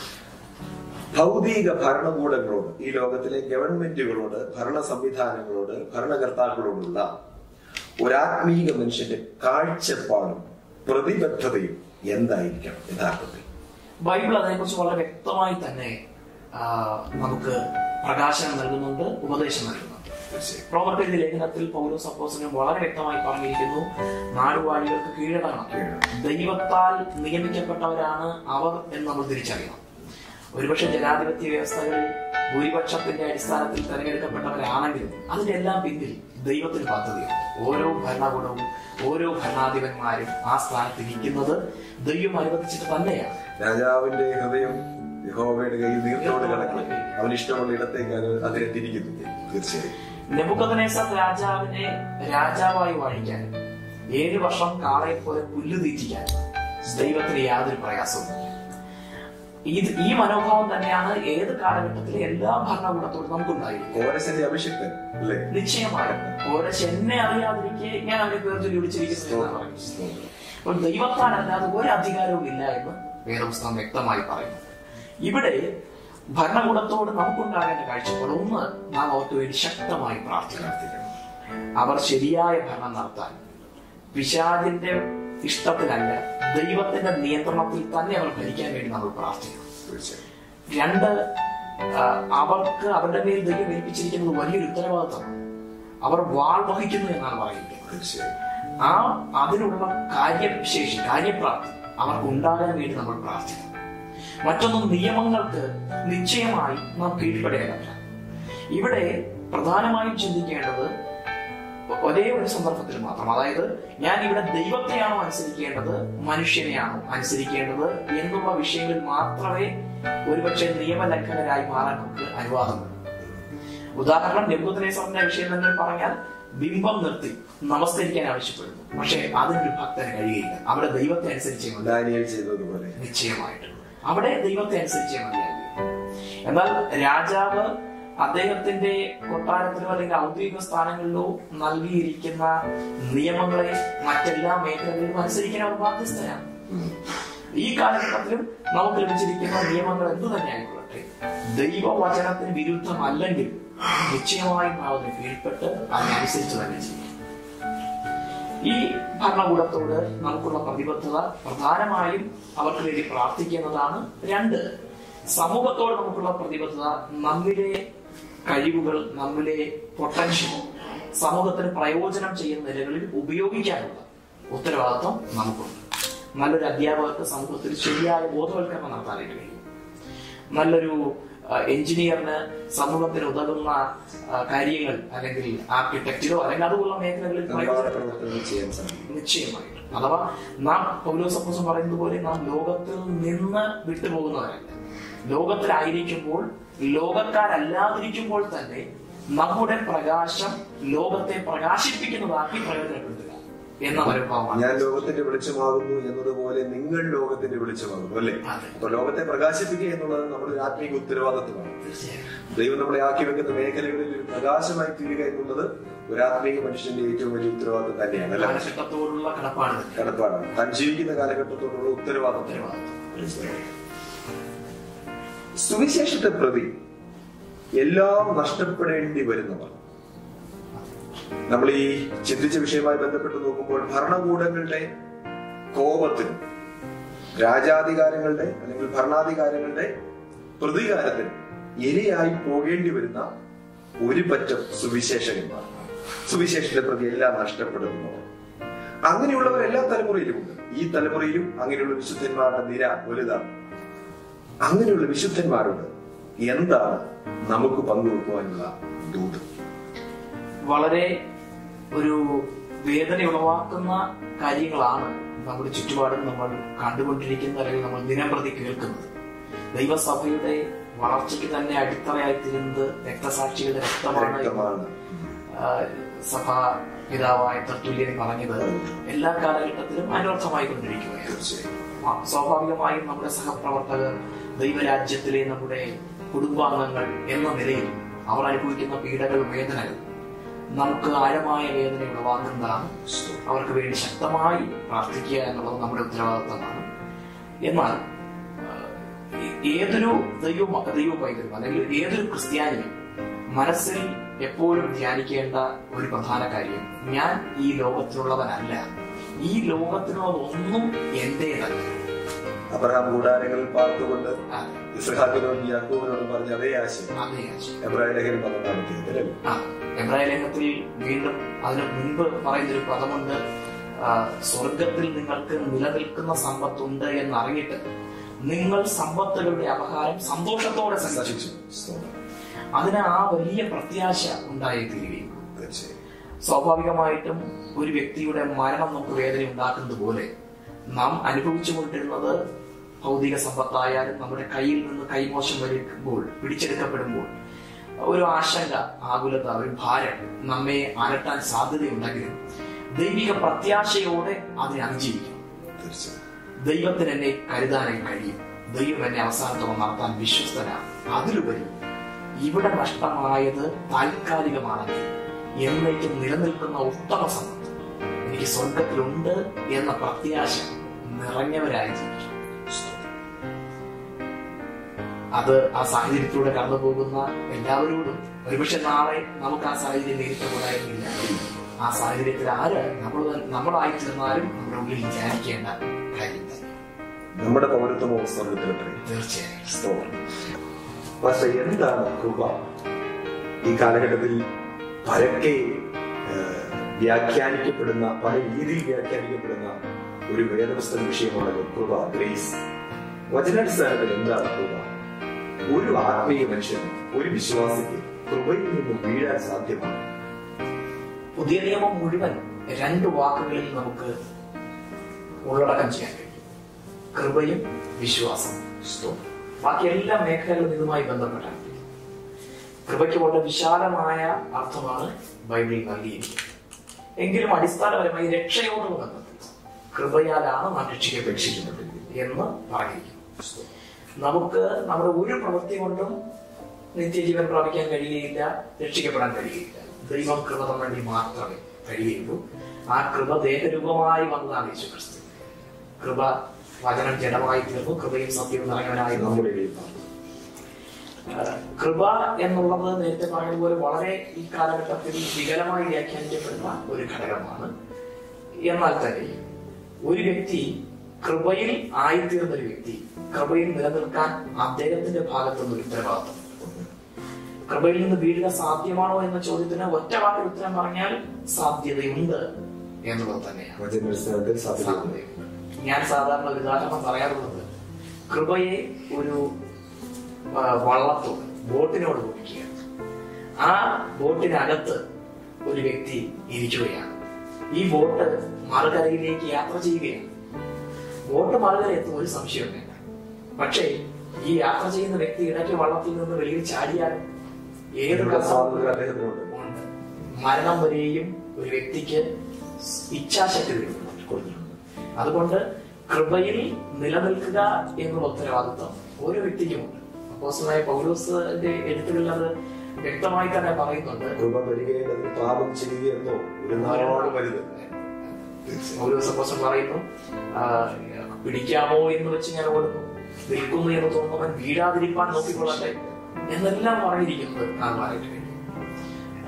ഭൗതിക ഭരണകൂടങ്ങളോട് ഈ ലോകത്തിലെ ഗവൺമെന്റുകളോട് ഭരണ സംവിധാനങ്ങളോട് ഭരണകർത്താക്കളോടുള്ള ഒരാത്മീക മനുഷ്യന്റെ കാഴ്ചപ്പാടും പ്രതിബദ്ധതയും എന്തായിരിക്കണം യഥാർത്ഥത്തിൽ ബൈബിൾ അതിനെക്കുറിച്ച് വളരെ വ്യക്തമായി തന്നെ ആ, നമുക്ക് പ്രകാശനം നൽകുന്നുണ്ട് ഉപദേശം നൽകുന്നുണ്ട് തീർച്ചയായും. പ്രോവർത്തി ലേഖനത്തിൽ പൗലോസ് അപ്പോസിനും വളരെ വ്യക്തമായി പറഞ്ഞിരിക്കുന്നു നാടുവാഴികൾക്ക് കീഴടങ്ങണം ദൈവത്താൽ നിയമിക്കപ്പെട്ടവരാണ് അവർ എന്ന് നമ്മൾ തിരിച്ചറിയണം ഒരുപക്ഷെ ജനാധിപത്യ വ്യവസ്ഥകളിൽ ഭൂരിപക്ഷത്തിന്റെ അടിസ്ഥാനത്തിൽ തെരഞ്ഞെടുക്കപ്പെട്ടവരാണെങ്കിലും അതിന്റെ എല്ലാം പിന്നിൽ ദൈവത്തിന് പദ്ധതിയുണ്ട് ഓരോ ഭരണകൂടവും ഓരോ ഭരണാധിപന്മാരും ആ സ്ഥാനത്ത് ഇരിക്കുന്നത് ദൈവം അനുവദിച്ചിട്ട് തന്നെയാണ് രാജാവിന്റെ ഹൃദയം യഹോവയുടെ കയ്യിൽ നീർത്തോട് കണക്കി അവൻ ഇഷ്ടമുള്ള ഇടത്തേക്ക് അത് അദ്ദേഹം തിരിക്കുന്നു തീർച്ചയായും നെബുക്കദ്നേസർ രാജാവിനെ രാജാവായി വാഴിക്കാൻ ഏഴു വർഷം കാളയെ പോലെ പുല്ല് തീറ്റിക്കാൻ ദൈവത്തിന് യാതൊരു പ്രയാസവും ഇത് ഈ മനോഭാവം തന്നെയാണ് ഏത് കാലഘട്ടത്തിലെ എല്ലാ ഭരണകൂടത്തോടും നമുക്കുണ്ടായിരിക്കും കോരസന്റെ അഭിഷിക്തൻ അല്ലേ നിശ്ചയമായും ഓരോ എന്നെ അറിയാതിരിക്കെ ഞാൻ അവരെ പേർച്ചൊല്ലി വിളിച്ചിരിക്കുന്നു എന്നാണ് പറയുന്നത് അപ്പോൾ ദൈവത്താലല്ലാതെ ഒരു അധികാരവും ഇല്ല എന്ന് വേദപുസ്തകം വ്യക്തമായി പറയുന്നു ഇവിടെ ഭരണകൂടത്തോട് നമുക്കുണ്ടാകേണ്ട കാഴ്ചപ്പാട് ഒന്ന് നാം അവർക്ക് വേണ്ടി ശക്തമായി പ്രാർത്ഥിക്കണം അവർ ശരിയായ ഭരണം നടത്താൻ പിശാചിന്റെ ഇഷ്ടത്തിനല്ല ദൈവത്തിന്റെ നിയന്ത്രണത്തിൽ തന്നെ അവർ ഭരിക്കാൻ വേണ്ടി നമ്മൾ പ്രാർത്ഥിക്കണം തീർച്ചയായും രണ്ട് ആ, അവർക്ക് അവരുടെ മേൽ ദൈവം ഏൽപ്പിച്ചിരിക്കുന്നത് വലിയൊരു ഉത്തരവാദിത്തമാണ് അവർ വാൾ വഹിക്കുന്നു എന്നാണ് പറയുന്നത് തീർച്ചയായും ആ അതിനുള്ള കാര്യശേഷി കാര്യപ്രാപ്തി അവർക്ക് ഉണ്ടാകാൻ വേണ്ടി നമ്മൾ പ്രാർത്ഥിക്കണം മറ്റൊന്ന് നിയമങ്ങൾക്ക് നിശ്ചയമായി നാം കീഴ്പ്പെടേണ്ടതില്ല ഇവിടെ പ്രധാനമായും ചിന്തിക്കേണ്ടത് ഒരേ ഒരു സന്ദർഭത്തിൽ മാത്രം അതായത് ഞാൻ ഇവിടെ ദൈവത്തെയാണോ അനുസരിക്കേണ്ടത് മനുഷ്യനെയാണോ അനുസരിക്കേണ്ടത് എന്നുള്ള വിഷയങ്ങളിൽ മാത്രമേ ഒരുപക്ഷെ നിയമലംഘനരായി മാറാൻ നമുക്ക് അനുവാദമുള്ളൂ ഉദാഹരണം നെബുദ്നേസറിന്റെ വിഷയം തന്നെ പറഞ്ഞാൽ ബിംബം നിർത്തി നമസ്കരിക്കാൻ ആവശ്യപ്പെടുന്നു പക്ഷെ അതിനൊരു ഭക്തന് കഴിയുകയില്ല അവിടെ ദൈവത്തെ അനുസരിച്ചേ മതി ദാനിയേൽ ചെയ്തതുപോലെ നിശ്ചയമായിട്ട് അവിടെ ദൈവത്തെ അനുസരിച്ചേ മതിയാകും എന്നാൽ രാജാവ് അദ്ദേഹത്തിന്റെ കൊട്ടാരത്തിലോ അല്ലെങ്കിൽ ഔദ്യോഗിക സ്ഥാനങ്ങളിലോ നൽകിയിരിക്കുന്ന നിയമങ്ങളെ മറ്റെല്ലാ മേഖലകളിലും അനുസരിക്കാൻ അവർ ബാധ്യസ്ഥരാണ് ഈ കാലഘട്ടത്തിലും നമുക്ക് ലഭിച്ചിരിക്കുന്ന നിയമങ്ങൾ എന്തു തന്നെ ആയിക്കൊള്ളട്ടെ ദൈവവചനത്തിന് വിരുദ്ധമല്ലെങ്കിൽ നിശ്ചയമായും നാം അതിന് കീഴ്പ്പെട്ട് അതിനനുസരിച്ച് തന്നെ ചെയ്യും ഈ ഭരണകൂടത്തോട് നമുക്കുള്ള പ്രതിബദ്ധത പ്രധാനമായും അവർക്ക് വേണ്ടി പ്രാർത്ഥിക്കുന്നതാണ് രണ്ട് സമൂഹത്തോട് നമുക്കുള്ള പ്രതിബദ്ധത നമ്മിലെ കഴിവുകൾ നമ്മിലെ പൊട്ടൻഷ്യൽ സമൂഹത്തിന് പ്രയോജനം ചെയ്യുന്ന നിലകളിൽ ഉപയോഗിക്കാനുള്ള ഉത്തരവാദിത്വം നമുക്കുണ്ട് നല്ലൊരു അധ്യാപകർക്ക് സമൂഹത്തിൽ ശരിയായ ബോധവൽക്കരണം നടത്താനായിട്ട് കഴിയും നല്ലൊരു ആ, എഞ്ചിനീയറിന് സമൂഹത്തിന് ഉതകുന്ന ആ, കാര്യങ്ങൾ അല്ലെങ്കിൽ ആർക്കിടെക്റ്റിലോ അല്ലെങ്കിൽ അതുപോലുള്ള മേഖലകളിൽ നിർമ്മാണ പ്രയോജനം പ്രവർത്തനങ്ങൾ ചെയ്യാൻ സാധിക്കും നിശ്ചയമായിട്ടും അഥവാ നാം പൗലോസപ്പോസം പറയുന്നത് പോലെ നാം ലോകത്തിൽ നിന്ന് വിട്ടുപോകുന്നവരല്ല ലോകത്തിലായിരിക്കുമ്പോൾ ലോകക്കാരല്ലാതിരിക്കുമ്പോൾ തന്നെ നമ്മുടെ പ്രകാശം ലോകത്തെ പ്രകാശിപ്പിക്കുന്നതാക്കി പ്രയോജനപ്പെടുത്തുക എന്ന മനോഭാവമാണ് ഞാൻ ലോകത്തിന്റെ വെളിച്ചമാകുന്നു എന്നതുപോലെ നിങ്ങൾ ലോകത്തിന്റെ വെളിച്ചമാകുന്നു അല്ലേ അതെ. അപ്പൊ ലോകത്തെ പ്രകാശിപ്പിക്കുക എന്നുള്ളത് നമ്മുടെ ഒരു ആത്മീക ഉത്തരവാദിത്വമാണ് തീർച്ചയായും ദൈവം നമ്മളെ ആക്കി വെക്കുന്ന മേഖലകളിൽ ഒരു പ്രകാശമായി തീരുക എന്നുള്ളത് ഒരു ആത്മീക മനുഷ്യന്റെ ഏറ്റവും വലിയ ഉത്തരവാദിത്വം തന്നെയാണ് അല്ലെ കാലഘട്ടത്തോടുള്ള കടപ്പാട് തന്നെ കടപ്പാടാണ് താൻ ജീവിക്കുന്ന കാലഘട്ടത്തോടുള്ള ഉത്തരവാദിത്വം ഉത്തരവാദിത്വം സുവിശേഷത്തെ പ്രതി എല്ലാം നഷ്ടപ്പെടേണ്ടി വരുന്നവർ നമ്മൾ ഈ ചിന്തിച്ച വിഷയവുമായി ബന്ധപ്പെട്ട് നോക്കുമ്പോൾ ഭരണകൂടങ്ങളുടെ കോപത്തിനും രാജാധികാരങ്ങളുടെ അല്ലെങ്കിൽ ഭരണാധികാരങ്ങളുടെ പ്രതികാരത്തിന് ഇരയായി പോകേണ്ടി വരുന്ന ഒരു പറ്റം സുവിശേഷകന്മാർ സുവിശേഷത്തെ പ്രതി എല്ലാം നഷ്ടപ്പെടുന്നവർ അങ്ങനെയുള്ളവർ എല്ലാ തലമുറയിലുമുണ്ട് ഈ തലമുറയിലും അങ്ങനെയുള്ള വിശുദ്ധന്മാരുടെ നിര വലുതാണ് അങ്ങനെയുള്ള വിശുദ്ധന്മാരോട് എന്താണ് നമുക്ക് പങ്കുവെക്കുവാനുള്ള ദൂത് വളരെ ഒരു വേദന ഉളവാക്കുന്ന കാര്യങ്ങളാണ് നമ്മുടെ ചുറ്റുപാടും നമ്മൾ കണ്ടുകൊണ്ടിരിക്കുന്നത് അല്ലെങ്കിൽ നമ്മൾ ദിനംപ്രതി കേൾക്കുന്നത് ദൈവസഭയുടെ വളർച്ചയ്ക്ക് തന്നെ അടിത്തറയായി തീരുന്നത് രക്തസാക്ഷികളുടെ രക്തമാണ് രക്തമാണ് ആ, സഭാ പിതാവായ തർത്തുല്യൻ പറഞ്ഞത് എല്ലാ കാലഘട്ടത്തിലും അനർത്ഥമായി കൊണ്ടിരിക്കുകയാണ് തീർച്ചയായും ആ, സ്വാഭാവികമായും നമ്മുടെ സഹപ്രവർത്തകർ ദൈവരാജ്യത്തിലെ നമ്മുടെ കുടുംബാംഗങ്ങൾ എന്ന നിലയിൽ അവർ അനുഭവിക്കുന്ന പീഡകൾ വേദനകൾ നമുക്ക് ആഴമായ വേദന ഉളവാക്കുന്നതാണ് അവർക്ക് വേണ്ടി ശക്തമായി പ്രാർത്ഥിക്കുക എന്നുള്ളത് നമ്മുടെ ഉത്തരവാദിത്തമാണ് എന്നാൽ ആ, ഏ- ഏതൊരു ദൈവ ദൈവ പൈതലും അല്ലെങ്കിൽ ഏതൊരു ക്രിസ്ത്യാനിയും മനസ്സിൽ എപ്പോഴും ധ്യാനിക്കേണ്ട ഒരു പ്രധാന കാര്യം ഞാൻ ഈ ലോകത്തിലുള്ളവനല്ല ഈ ലോകത്തിലുള്ളതൊന്നും എന്റേതല്ല അബ്രഹാം കൂടാരങ്ങളിൽ പാർത്തുകൊണ്ട് അതെ, ഇസ്ഹാക്കിനോടും യാക്കോബിനോടും പറഞ്ഞ അതേ ആശയം അതേ ആശയം. എബ്രാഹിം ലേഖനം പന്ത്രണ്ടാമത്തെ അല്ലേ ആ, എബ്രായ ലേഖനത്തിൽ വീണ്ടും അതിന് മുൻപ് പറയുന്നൊരു പദമുണ്ട് ആ, സ്വർഗത്തിൽ നിങ്ങൾക്ക് നിലനിൽക്കുന്ന സമ്പത്തുണ്ട് എന്നറിഞ്ഞിട്ട് നിങ്ങൾ സമ്പത്തുകളുടെ അപഹാരം സന്തോഷത്തോടെ സഹിച്ചു സ്തോത്രം. അതിന് ആ വലിയ പ്രത്യാശ ഉണ്ടായി തീരുകയും തീർച്ചയായും സ്വാഭാവികമായിട്ടും ഒരു വ്യക്തിയുടെ മരണം നമുക്ക് വേദന ഉണ്ടാക്കുന്നത് പോലെ നാം അനുഭവിച്ചുകൊണ്ടിരുന്നത് ഭൗതിക സമ്പത്തായാലും നമ്മുടെ കയ്യിൽ നിന്ന് കൈമോശം വരുമ്പോൾ പിടിച്ചെടുക്കപ്പെടുമ്പോൾ ഒരു ആശങ്ക ആകുലത ഒരു ഭാരം നമ്മെ അലട്ടാൻ സാധ്യതയുണ്ടെങ്കിലും ദൈവിക പ്രത്യാശയോടെ അതിനെ അതിജീവിക്കും തീർച്ചയായും ദൈവത്തിന് എന്നെ കരുതാനായി കഴിയും ദൈവം എന്നെ അവസാനത്തോളം നടത്താൻ വിശ്വസ്തനാണ് അതിലുപരി ഇവിടെ നഷ്ടമായത് താൽക്കാലികമാണെങ്കിൽ എന്നേക്കും നിലനിൽക്കുന്ന ഉത്തമ സമ്പത്ത് എനിക്ക് സ്വർഗത്തിലുണ്ട് എന്ന പ്രത്യാശ നിറഞ്ഞവരായി ജീവിക്കും അത് ആ സാഹചര്യത്തിലൂടെ കടന്നു പോകുന്ന എല്ലാവരോടും ഒരുപക്ഷെ നാളെ നമുക്ക് ആ സാഹചര്യം നേരിട്ടുകൂടായിരുന്നില്ല ആ സാഹചര്യത്തിൽ ആര് നമ്മൾ നമ്മളായി തീർന്നാലും നമ്മുടെ ഉള്ളിൽ ധ്യാനിക്കേണ്ട കാര്യം തന്നെ നമ്മുടെ പൗരത്വമോ സ്വർഗത്തിലെത്രയും തീർച്ചയായും സ്തോത്രം. പക്ഷെ എന്താണ് കൃപ ഈ കാലഘട്ടത്തിൽ പരക്കെ ഏഹ്, വ്യാഖ്യാനിക്കപ്പെടുന്ന പല രീതിയിൽ വ്യാഖ്യാനിക്കപ്പെടുന്ന ഒരു വേദപുസ്തക വിഷയമാണല്ലോ കൃപ ഗ്രേസ് വചനാടിസ്ഥാനത്തിൽ എന്താണ് കൃപ ഒരു ആത്മീയ മനുഷ്യന് ഒരു വിശ്വാസിക്ക് കൃപയിൽ നിന്ന് വീഴാൻ സാധ്യമാണ് പുതിയ നിയമം മുഴുവൻ രണ്ട് വാക്കുകളിൽ നമുക്ക് ഉള്ളടക്കം ചെയ്യാൻ കഴിയും കൃപയും വിശ്വാസം സ്തോത്രം. ബാക്കി എല്ലാ മേഖലകളും ഇതുമായി ബന്ധപ്പെട്ടാണ് കൃപയ്ക്ക് വളരെ വിശാലമായ അർത്ഥമാണ് ബൈബിളിൽ നൽകിയിരിക്കുന്നത് എങ്കിലും അടിസ്ഥാനപരമായി രക്ഷയോടും ബന്ധപ്പെട്ട് കൃപയാലാണ് നാം രക്ഷിക്കപ്പെട്ടിരിക്കുന്നത് എന്ന് പറഞ്ഞിരിക്കുന്നു നമുക്ക് നമ്മുടെ ഒരു പ്രവൃത്തി കൊണ്ടും നിത്യജീവൻ പ്രാപിക്കാൻ കഴിയുകയില്ല രക്ഷിക്കപ്പെടാൻ കഴിയുകയില്ല ദൈവം കൃപ തന്നെങ്കിൽ മാത്രമേ കഴിയുള്ളൂ ആ കൃപ ദേഹരൂപമായി വന്നതാണ് യേശു ക്രിസ്തു കൃപ വചനം ജഡമായി തീർന്നു കൃപയും സത്യവും നിറഞ്ഞവനായി നമ്മുടെ ഇടയിൽ പാർക്കുന്നു. ആഹ് കൃപ എന്നുള്ളത് നേരത്തെ പറഞ്ഞതുപോലെ വളരെ ഈ കാലഘട്ടത്തിൽ വികലമായി വ്യാഖ്യാനിക്കപ്പെടുന്ന ഒരു ഘടകമാണ് എന്നാൽ തന്നെ ഒരു വ്യക്തി കൃപയിൽ ആയിത്തീർന്ന ഒരു വ്യക്തി കൃപയിൽ നിലനിൽക്കാൻ അദ്ദേഹത്തിന്റെ ഭാഗത്തുനിന്ന് ഒരു ഉത്തരവാദിത്വം കൃപയിൽ നിന്ന് വീഴുക സാധ്യമാണോ എന്ന ചോദ്യത്തിന് ഒറ്റ വാക്കിൽ ഉത്തരം പറഞ്ഞാൽ സാധ്യതയുണ്ട് എന്നുള്ളത് തന്നെയാണ് വചനാടിസ്ഥാനത്തിൽ സാധ്യതയുണ്ട് സാധ്യതയുണ്ട്. ഞാൻ സാധാരണ ഒരു ഉദാഹരണം പറയാറുള്ളത് കൃപയെ ഒരു ആ, വള്ളത്തോട് ബോട്ടിനോട് ഉപയോഗിക്കുക ആ ബോട്ടിനകത്ത് ഒരു വ്യക്തി ഇരിക്കുകയാണ് ഈ ബോട്ട് മറുകരയിലേക്ക് യാത്ര ചെയ്യുകയാണ് ബോട്ട് മറുകര എത്തും ഒരു സംശയവും വേണ്ട പക്ഷേ ഈ യാത്ര ചെയ്യുന്ന വ്യക്തി ഇടയ്ക്ക് വള്ളത്തിൽ നിന്ന് വെളിയിൽ ചാടിയാൽ ഏത് ഇതിനുള്ള സ്വാതന്ത്ര്യം അദ്ദേഹത്തിനുണ്ട് ഉണ്ട് മരണം വരെയും ഒരു വ്യക്തിക്ക് ഇച്ഛാശക്തി കൊടുക്കുന്നുണ്ട് കൊടുക്കുന്നുണ്ട് അതുകൊണ്ട് കൃപയിൽ നിലനിൽക്കുക എന്നുള്ള ഉത്തരവാദിത്വം ഓരോ വ്യക്തിക്കുമുണ്ട് അപ്പോസ്റ്റലായ പൗലോസിന്റെ എഴുത്തുകളിൽ അത് വ്യക്തമായി തന്നെ പറയുന്നുണ്ട് കൃപ വരികയും അതിന് പാപം ചെയ്യുകയെന്നോ ഒരു നാളോട് വലുത് പൗലോസ് അപ്പോസ്റ്റലൻ പറയുന്നു ആ, പിടിക്കാമോ എന്ന് വെച്ച് ഞാൻ ഓടുന്നു നിൽക്കുന്നു എന്ന് തോന്നുന്നവൻ വീഴാതിരിക്കാൻ നോക്കിക്കൊള്ളട്ടെ എന്നെല്ലാം പറഞ്ഞിരിക്കുന്നത് കാണുവാനായിട്ട് കഴിയും ആ,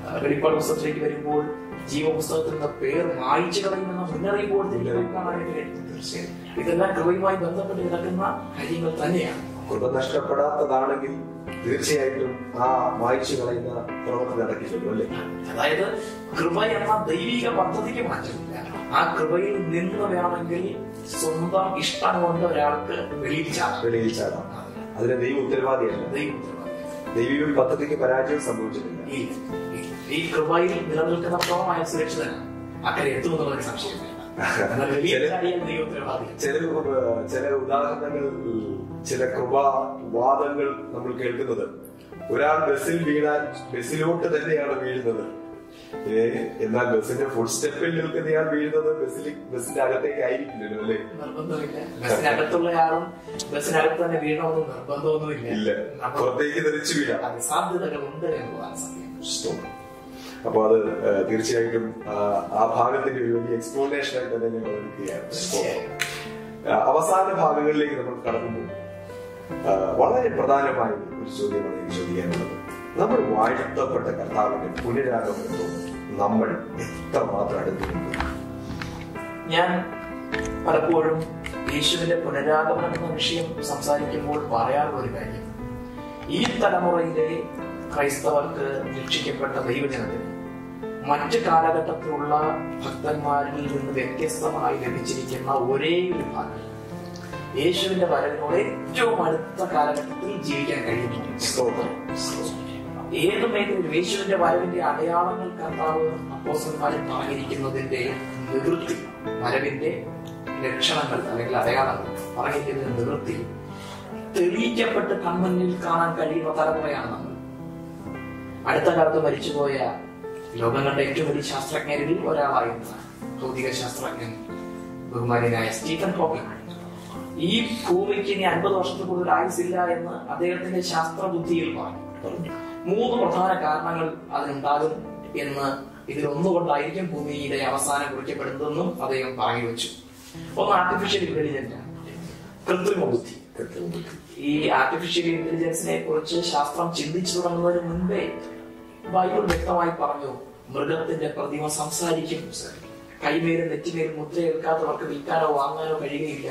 വെളിപ്പാട് പുസ്തകത്തിലേക്ക് വരുമ്പോൾ ജീവപുസ്തകത്തിൽ നിന്ന് പേർ മായിച്ചു കളയുമെന്ന മുന്നറിയിപ്പ് കൊടുത്തിരിക്കുന്നത് കാണാനായിട്ട് കഴിയും തീർച്ചയായും ഇതെല്ലാം കൃപയുമായി ബന്ധപ്പെട്ട് കിടക്കുന്ന കാര്യങ്ങൾ തന്നെയാണ് കൃപ നഷ്ടപ്പെടാത്തതാണെങ്കിൽ തീർച്ചയായിട്ടും ആ വായിച്ചു കളയുന്ന പ്രവൃത്തി നടക്കില്ലല്ലോ അല്ലേ അതായത് കൃപ എന്ന ദൈവിക പദ്ധതിക്ക് മാറ്റമില്ല ആ കൃപയിൽ നിന്ന് വേണമെങ്കിൽ സ്വന്തം ഇഷ്ടം കൊണ്ട് ഒരാൾക്ക് വെളിയിൽ ചാടാം വെളിയിൽ ചാടാം അതിന് ദൈവം ഉത്തരവാദിയല്ല ദൈവം ഉത്തരവാദി. ദൈവിക പദ്ധതിക്ക് പരാജയം സംഭവിച്ചിട്ടില്ല ഈ ഈ കൃപയിൽ നിലനിൽക്കുന്നത്തോളം അയാൾ സുരക്ഷിതനാണ് അക്കരെ എത്തുമെന്നുള്ള ഒരു സംശയമില്ല എന്നാൽ വെളിയിൽ ചാടിയാൽ ദൈവം ഉത്തരവാദി ചില ഉ- ചില ഉദാഹരണങ്ങൾ ചില കൃപാവാദങ്ങൾ നമ്മൾ കേൾക്കുന്നത് ഒരാൾ ബസ്സിൽ വീണാൽ ബസ്സിലോട്ട് തന്നെയാണ് വീഴുന്നത് ഏ എന്നാൽ ബസ്സിന്റെ ഫുൾ സ്റ്റെപ്പിൽ നിൽക്കുന്നയാൾ വീഴുന്നത് ബസ്സിൽ ബസ്സിന്റെ അകത്തേക്ക് ആയിരിക്കില്ലല്ലോ അല്ലേ നിർബന്ധമില്ല ബസ്സിനകത്തുള്ള ആളും ബസ്സിനകത്ത് തന്നെ വീഴണമെന്ന് നിർബന്ധമൊന്നുമില്ല ഇല്ല അപ്പോൾ പുറത്തേക്ക് തെറിച്ചു വീഴാം അത് സാധ്യതകളുണ്ട് എന്നുള്ളതാണ് സത്യം സ്തോത്രം. അപ്പൊ അത് ആ, തീർച്ചയായിട്ടും ആ, ആ ഭാഗത്തിന്റെ ഒരു വലിയ എക്സ്പ്ലോനേഷൻ ആയിട്ട് തന്നെ ഞങ്ങൾ എടുക്കുകയാണ് സ്തോത്രം. ആ, അവസാന ഭാഗങ്ങളിലേക്ക് നമ്മൾ കടക്കുമ്പോൾ ആ, വളരെ പ്രധാനമായ ഒരു ചോദ്യമാണ് എനിക്ക് ചോദിക്കാനുള്ളത് നമ്മൾ വാഴ്ത്തപ്പെട്ട കർത്താവിന്റെ പുനരാഗമനത്തോട് നമ്മൾ എത്രമാത്രം അടുത്ത് നിൽക്കുന്നു ഞാൻ പലപ്പോഴും യേശുവിന്റെ പുനരാഗമനം എന്ന വിഷയം സംസാരിക്കുമ്പോൾ പറയാറുള്ള ഒരു കാര്യം ഈ തലമുറയിലെ ക്രൈസ്തവർക്ക് രക്ഷിക്കപ്പെട്ട ദൈവജനത്തിന് മറ്റ് കാലഘട്ടത്തിലുള്ള ഭക്തന്മാരിൽ നിന്ന് വ്യത്യസ്തമായി ലഭിച്ചിരിക്കുന്ന ഒരേ ഒരു ഭാഗം യേശുവിന്റെ വരവിനോട് ഏറ്റവും അടുത്ത കാലഘട്ടത്തിൽ ജീവിക്കാൻ കഴിയുന്നു സ്തോത്രം. ഏത് മേഖലയിലും യേശുവിന്റെ വരവിന്റെ അടയാളങ്ങൾ കർത്താവ് അപ്പോസന്മാരിൽ പറഞ്ഞിരിക്കുന്നതിന്റെ നിവൃത്തി വരവിന്റെ ലക്ഷണങ്ങൾ അല്ലെങ്കിൽ അടയാളങ്ങൾ പറഞ്ഞിരിക്കുന്ന നിവൃത്തി തെളിയിക്കപ്പെട്ട് കൺമുന്നിൽ കാണാൻ കഴിയുന്ന തലമുറയാണ് നമ്മൾ അടുത്ത കാലത്ത് മരിച്ചുപോയ ലോകം കണ്ട ഏറ്റവും വലിയ ശാസ്ത്രജ്ഞരിൽ ഒരാളായിരുന്ന ഭൗതിക ശാസ്ത്രജ്ഞൻ ബഹുമാനായ സ്റ്റീഫൻ ഹോക്കിംഗ് ഈ ഭൂമിക്ക് ഇനി അൻപത് വർഷത്തിൽ കൂടുതൽ ആയുസില്ല എന്ന് അദ്ദേഹത്തിന്റെ ശാസ്ത്ര ബുദ്ധിയിൽ പറഞ്ഞു പറഞ്ഞു. മൂന്ന് പ്രധാന കാരണങ്ങൾ അതിനുണ്ടാകും എന്ന് ഇതിലൊന്നുകൊണ്ടായിരിക്കും ഭൂമിയുടെ അവസാനം കുറിക്കപ്പെടുന്നതെന്നും അദ്ദേഹം പറഞ്ഞു വെച്ചു ഒന്ന് ആർട്ടിഫിഷ്യൽ ഇന്റലിജൻസ് കൃത്രിമ ബുദ്ധി കൃത്യബുദ്ധി. ഈ ആർട്ടിഫിഷ്യൽ ഇന്റലിജൻസിനെ കുറിച്ച് ശാസ്ത്രം ചിന്തിച്ചു തുടങ്ങുന്നതിന് മുൻപേ ബൈബിൾ വ്യക്തമായി പറഞ്ഞു മൃഗത്തിന്റെ പ്രതിമ സംസാരിക്കും കൈമേലും നെറ്റിമേലും മുദ്രയേൽക്കാത്തവർക്ക് വിൽക്കാനോ വാങ്ങാനോ കഴിയുകയില്ല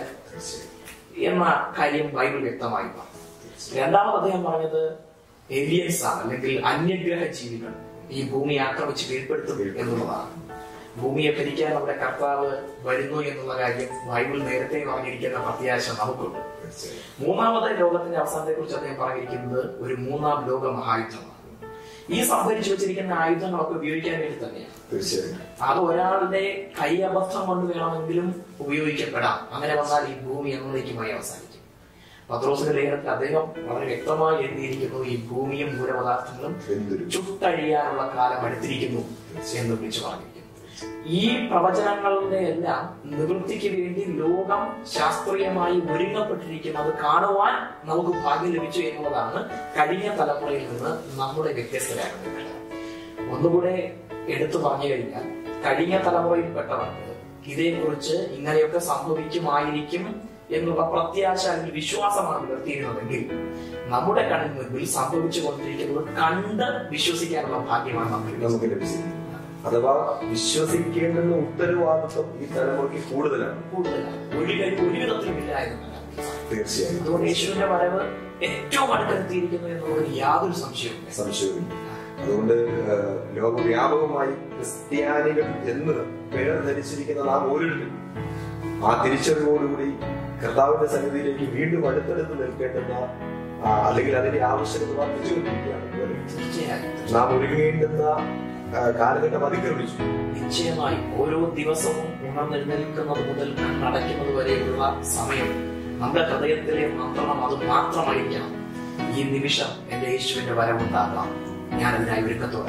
എന്ന കാര്യം ബൈബിൾ വ്യക്തമായി പറഞ്ഞു രണ്ടാമത് അദ്ദേഹം പറഞ്ഞത് ഏലിയൻസ് ആണ് അല്ലെങ്കിൽ അന്യഗ്രഹ ജീവികൾ ഈ ഭൂമി ആക്രമിച്ച് കീഴ്പ്പെടുത്തും എന്നുള്ളതാണ് ഭൂമിയെ ഭരിക്കാൻ നമ്മുടെ കർത്താവ് വരുന്നു എന്നുള്ള കാര്യം ബൈബിൾ നേരത്തെ പറഞ്ഞിരിക്കുന്ന പ്രത്യാശ നമുക്കുണ്ട് മൂന്നാമത് ലോകത്തിന്റെ അവസാനത്തെ കുറിച്ച് അദ്ദേഹം പറഞ്ഞിരിക്കുന്നത് ഒരു മൂന്നാം ലോക മഹായുദ്ധമാണ് ഈ സംഭരിച്ചു വെച്ചിരിക്കുന്ന ആയുധങ്ങളൊക്കെ ഉപയോഗിക്കാൻ വേണ്ടി തന്നെയാണ് തീർച്ചയായും അത് ഒരാളുടെ കൈയബദ്ധം കൊണ്ട് വേണമെങ്കിലും ഉപയോഗിക്കപ്പെടാം അങ്ങനെ വന്നാൽ ഈ ഭൂമി എന്നേക്കുമായി അവസാനിക്കും പത്രോസിന്റെ ലേഖനത്തിൽ അദ്ദേഹം വളരെ വ്യക്തമായി എഴുതിയിരിക്കുന്നു ഈ ഭൂമിയും മൂലപദാർത്ഥങ്ങളും എന്തൊരു ചുട്ടഴിയാനുള്ള കാലം അടുത്തിരിക്കുന്നു എന്ന് വിളിച്ചു പറഞ്ഞിരിക്കുന്നു ഈ പ്രവചനങ്ങളുടെ എല്ലാം നിവൃത്തിക്ക് വേണ്ടി ലോകം ശാസ്ത്രീയമായി ഒരുങ്ങപ്പെട്ടിരിക്കുന്നത് കാണുവാൻ നമുക്ക് ഭാഗ്യം ലഭിച്ചു എന്നുള്ളതാണ് കഴിഞ്ഞ തലമുറയിൽ നിന്ന് നമ്മുടെ വ്യത്യസ്തരാകുന്നത് ഒന്നുകൂടെ എടുത്തു പറഞ്ഞു കഴിഞ്ഞാൽ കഴിഞ്ഞ തലമുറയിൽപ്പെട്ടവർക്ക് ഇതേക്കുറിച്ച് ഇങ്ങനെയൊക്കെ സംഭവിക്കുമായിരിക്കും എന്നുള്ള പ്രത്യാശ അല്ലെങ്കിൽ വിശ്വാസമാണ് പുലർത്തിയിരുന്നതെങ്കിൽ നമ്മുടെ കണ്ണിന് മുൻപിൽ സംഭവിച്ചു കൊണ്ടിരിക്കുന്നത് കണ്ട് വിശ്വസിക്കാനുള്ള ഭാഗ്യമാണ് നമുക്ക് നമുക്ക് ലഭിച്ചത് അഥവാ വിശ്വസിക്കേണ്ടുന്ന ഉത്തരവാദിത്വം ഈ തലമുറയ്ക്ക് കൂടുതലാണ് കൂടുതലാണ് ഒരു കഴിവ് ഒരു വിധത്തിലും ഇല്ല എന്നല്ല തീർച്ചയായും അതുകൊണ്ട് യേശുവിന്റെ വരവ് ഏറ്റവും അടുത്തെത്തിയിരിക്കുന്നു എന്നുള്ളതിൽ യാതൊരു സംശയവുമില്ല സംശയമില്ല അതുകൊണ്ട് ആ, ലോകവ്യാപകമായി ക്രിസ്ത്യാനികൾ എന്ന് പേർ ധരിച്ചിരിക്കുന്ന നാം ഓരോരുത്തരും ആ തിരിച്ചറിവോടുകൂടി കർത്താവിന്റെ സന്നിധിയിലേക്ക് വീണ്ടും അടുത്തടുത്ത് നിൽക്കേണ്ടുന്ന ആ, അല്ലെങ്കിൽ അതിന്റെ ആവശ്യകത വർദ്ധിച്ചുകൊണ്ടിരിക്കുകയാണ് ഇതുവരെ. തീർച്ചയായും നാം ഒരുങ്ങേണ്ടുന്ന ആ, കാലഘട്ടം അതിക്രമിച്ചു നിശ്ചയമായി ഓരോ ദിവസവും ഉണർന്നെഴുന്നേൽക്കുന്നത് മുതൽ കണ്ണടയ്ക്കുന്നത് വരെയുള്ള സമയം നമ്മുടെ ഹൃദയത്തിലെ മന്ത്രണം അത് മാത്രമായിരിക്കണം ഈ നിമിഷം എന്റെ യേശുവിന്റെ വരവുണ്ടാകാം ഞാൻ അതിനായി ഒരുക്കത്തോടെ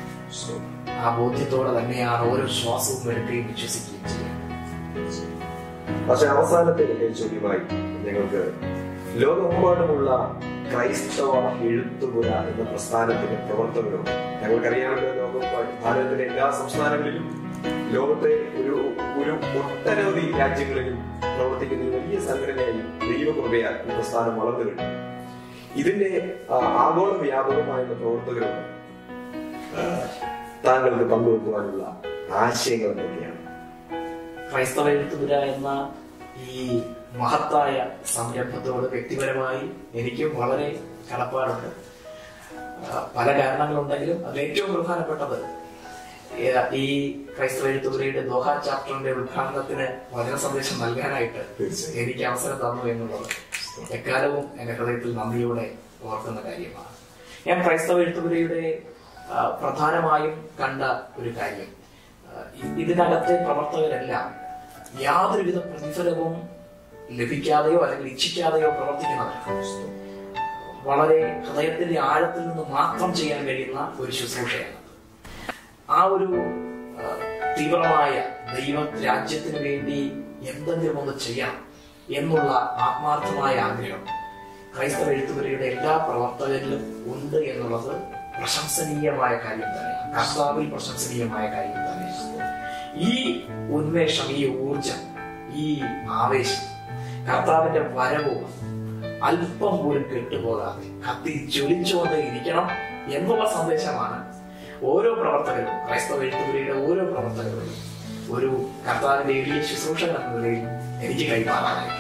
ആ ബോധ്യത്തോടെ തന്നെയാണ് ഓരോ ശ്വാസവും എടുക്കുകയും വിശ്വസിക്കുകയും ചെയ്യുന്നത് പക്ഷെ അവസാനത്തെ ഒരു ചോദ്യമായി ഞങ്ങൾക്ക് ലോകമെമ്പാടുമുള്ള ക്രൈസ്തവ എഴുത്തുപുര എന്ന പ്രസ്ഥാനത്തിന്റെ പ്രവർത്തകരുണ്ട് ഞങ്ങൾക്കറിയാമല്ലോ ലോകം ഭാരതത്തിലെ എല്ലാ സംസ്ഥാനങ്ങളിലും ലോകത്തെ ഒരു ഒരു ഒട്ടനവധി രാജ്യങ്ങളിലും പ്രവർത്തിക്കുന്ന ഒരു വലിയ സംഘടനയായി ദൈവകൃപയാൽ ഈ പ്രസ്ഥാനം വളർന്നു കഴിഞ്ഞു ഇതിന്റെ ആ, ആഗോള വ്യാപകമായുള്ള പ്രവർത്തകരുണ്ട് ആ, താങ്കൾക്ക് പങ്കുവെക്കുവാനുള്ള ആശയങ്ങൾ എന്തൊക്കെയാണ് ക്രൈസ്തവ എഴുത്തുപുര എന്ന ഈ മഹത്തായ സംരംഭത്തോട് വ്യക്തിപരമായി എനിക്കും വളരെ കടപ്പാടുണ്ട് ആ, പല കാരണങ്ങളുണ്ടെങ്കിലും അതിൽ ഏറ്റവും പ്രധാനപ്പെട്ടത് ഏ- ഈ ക്രൈസ്തവ എഴുത്തുപുരയുടെ ദോഹ ചാപ്റ്ററിന്റെ ഉദ്ഘാടനത്തിന് വചന സന്ദേശം നൽകാനായിട്ട് തീർച്ചയായും. എനിക്ക് അവസരം തന്നു എന്നുള്ളത് എക്കാലവും എന്റെ ഹൃദയത്തിൽ നന്ദിയോടെ ഓർക്കുന്ന കാര്യമാണ് ഞാൻ ക്രൈസ്തവ എഴുത്തുപുരയുടെ ആ, പ്രധാനമായും കണ്ട ഒരു കാര്യം ആ, ഇ- ഇതിനകത്തെ പ്രവർത്തകരെല്ലാം യാതൊരുവിധ പ്രതിഫലവും ലഭിക്കാതെയോ അല്ലെങ്കിൽ ഇച്ഛിക്കാതെയോ പ്രവർത്തിക്കുന്നവരാണ് വളരെ ഹൃദയത്തിന്റെ ആഴത്തിൽ നിന്ന് മാത്രം ചെയ്യാൻ കഴിയുന്ന ഒരു ശുശ്രൂഷയാണ് ആ ഒരു ആ, തീവ്രമായ ദൈവ രാജ്യത്തിന് വേണ്ടി എന്തെങ്കിലും ഒന്ന് ചെയ്യണം എന്നുള്ള ആത്മാർത്ഥമായ ആഗ്രഹം ക്രൈസ്തവ എഴുത്തുപുരയുടെ എല്ലാ പ്രവർത്തകരിലും ഉണ്ട് എന്നുള്ളത് പ്രശംസനീയമായ കാര്യം തന്നെയാണ് കർത്താവിൽ പ്രശംസനീയമായ കാര്യം തന്നെയാണ് ഈ ഉന്മേഷം ഈ ഊർജം ഈ ആവേശം കർത്താവിന്റെ വരവും അല്പം പോലും കെട്ടുപോകാതെ കത്തി ജ്വലിച്ചുകൊണ്ട് ഇരിക്കണം എന്നുള്ള സന്ദേശമാണ് ഓരോ പ്രവർത്തകരും ക്രൈസ്തവ എഴുത്തുപുരയുടെ ഓരോ പ്രവർത്തകരും ഒരു കർത്താവിന്റെ എളിയ ശുശ്രൂഷകൻ എന്ന നിലയിൽ എനിക്ക് കൈമാറാനായിട്ട്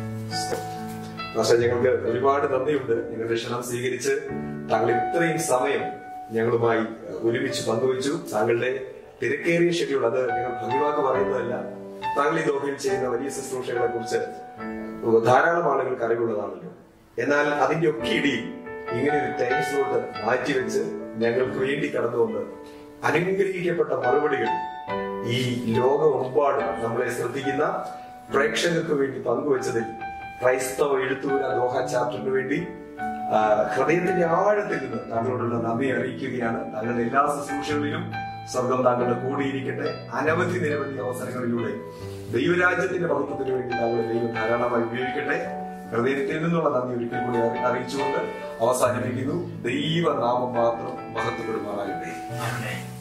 പക്ഷെ ഞങ്ങൾക്ക് ഒരുപാട് നന്ദിയുണ്ട് ഞങ്ങളുടെ ക്ഷണം സ്വീകരിച്ച് താങ്കൾ ഇത്രയും സമയം ഞങ്ങളുമായി ഏഹ്, ഒരുമിച്ച് പങ്കുവച്ചു താങ്കളുടെ തിരക്കേറിയ ഷെഡ്യൂൾ അത് ഞങ്ങൾ ഭംഗിവാക്ക് പറയുന്നതല്ല താങ്കൾ ഈ ദോഹയിൽ ചെയ്യുന്ന വലിയ ശുശ്രൂഷകളെ കുറിച്ച് ധാരാളം ആളുകൾക്ക് അറിവുള്ളതാണല്ലോ എന്നാൽ അതിന്റെ ഒക്കെ ഇടയിൽ ഇങ്ങനെ ഒരു ടൈം സ്ലോട്ട് മാറ്റിവെച്ച് ഞങ്ങൾക്ക് വേണ്ടി കടന്നു വന്ന് അനുഗ്രഹിക്കപ്പെട്ട മറുപടികൾ ഈ ലോകമെമ്പാടും നമ്മളെ ശ്രദ്ധിക്കുന്ന പ്രേക്ഷകർക്ക് വേണ്ടി പങ്കുവച്ചതിൽ ക്രൈസ്തവ എഴുത്തൂര ദോഹ ചാപ്റ്ററിന് വേണ്ടി ആ, ഹൃദയത്തിന്റെ ആഴത്തിൽ നിന്ന് താങ്കളോടുള്ള നന്ദി അറിയിക്കുകയാണ് താങ്കളുടെ എല്ലാ ശുശ്രൂഷകളിലും സ്വർഗം താങ്കളുടെ കൂടിയിരിക്കട്ടെ അനവധി നിരവധി അവസരങ്ങളിലൂടെ ദൈവരാജ്യത്തിന്റെ മഹത്വത്തിന് വേണ്ടി താങ്കളെ ദൈവം ധാരാളമായി ഉപയോഗിക്കട്ടെ ഹൃദയത്തിൽ നിന്നുള്ള നന്ദി ഒരിക്കൽ കൂടി അറി- അറിയിച്ചുകൊണ്ട് അവസാനിപ്പിക്കുന്നു ദൈവനാമം മാത്രം മഹത്വപ്പെടുമാറാകട്ടെ ആമേൻ.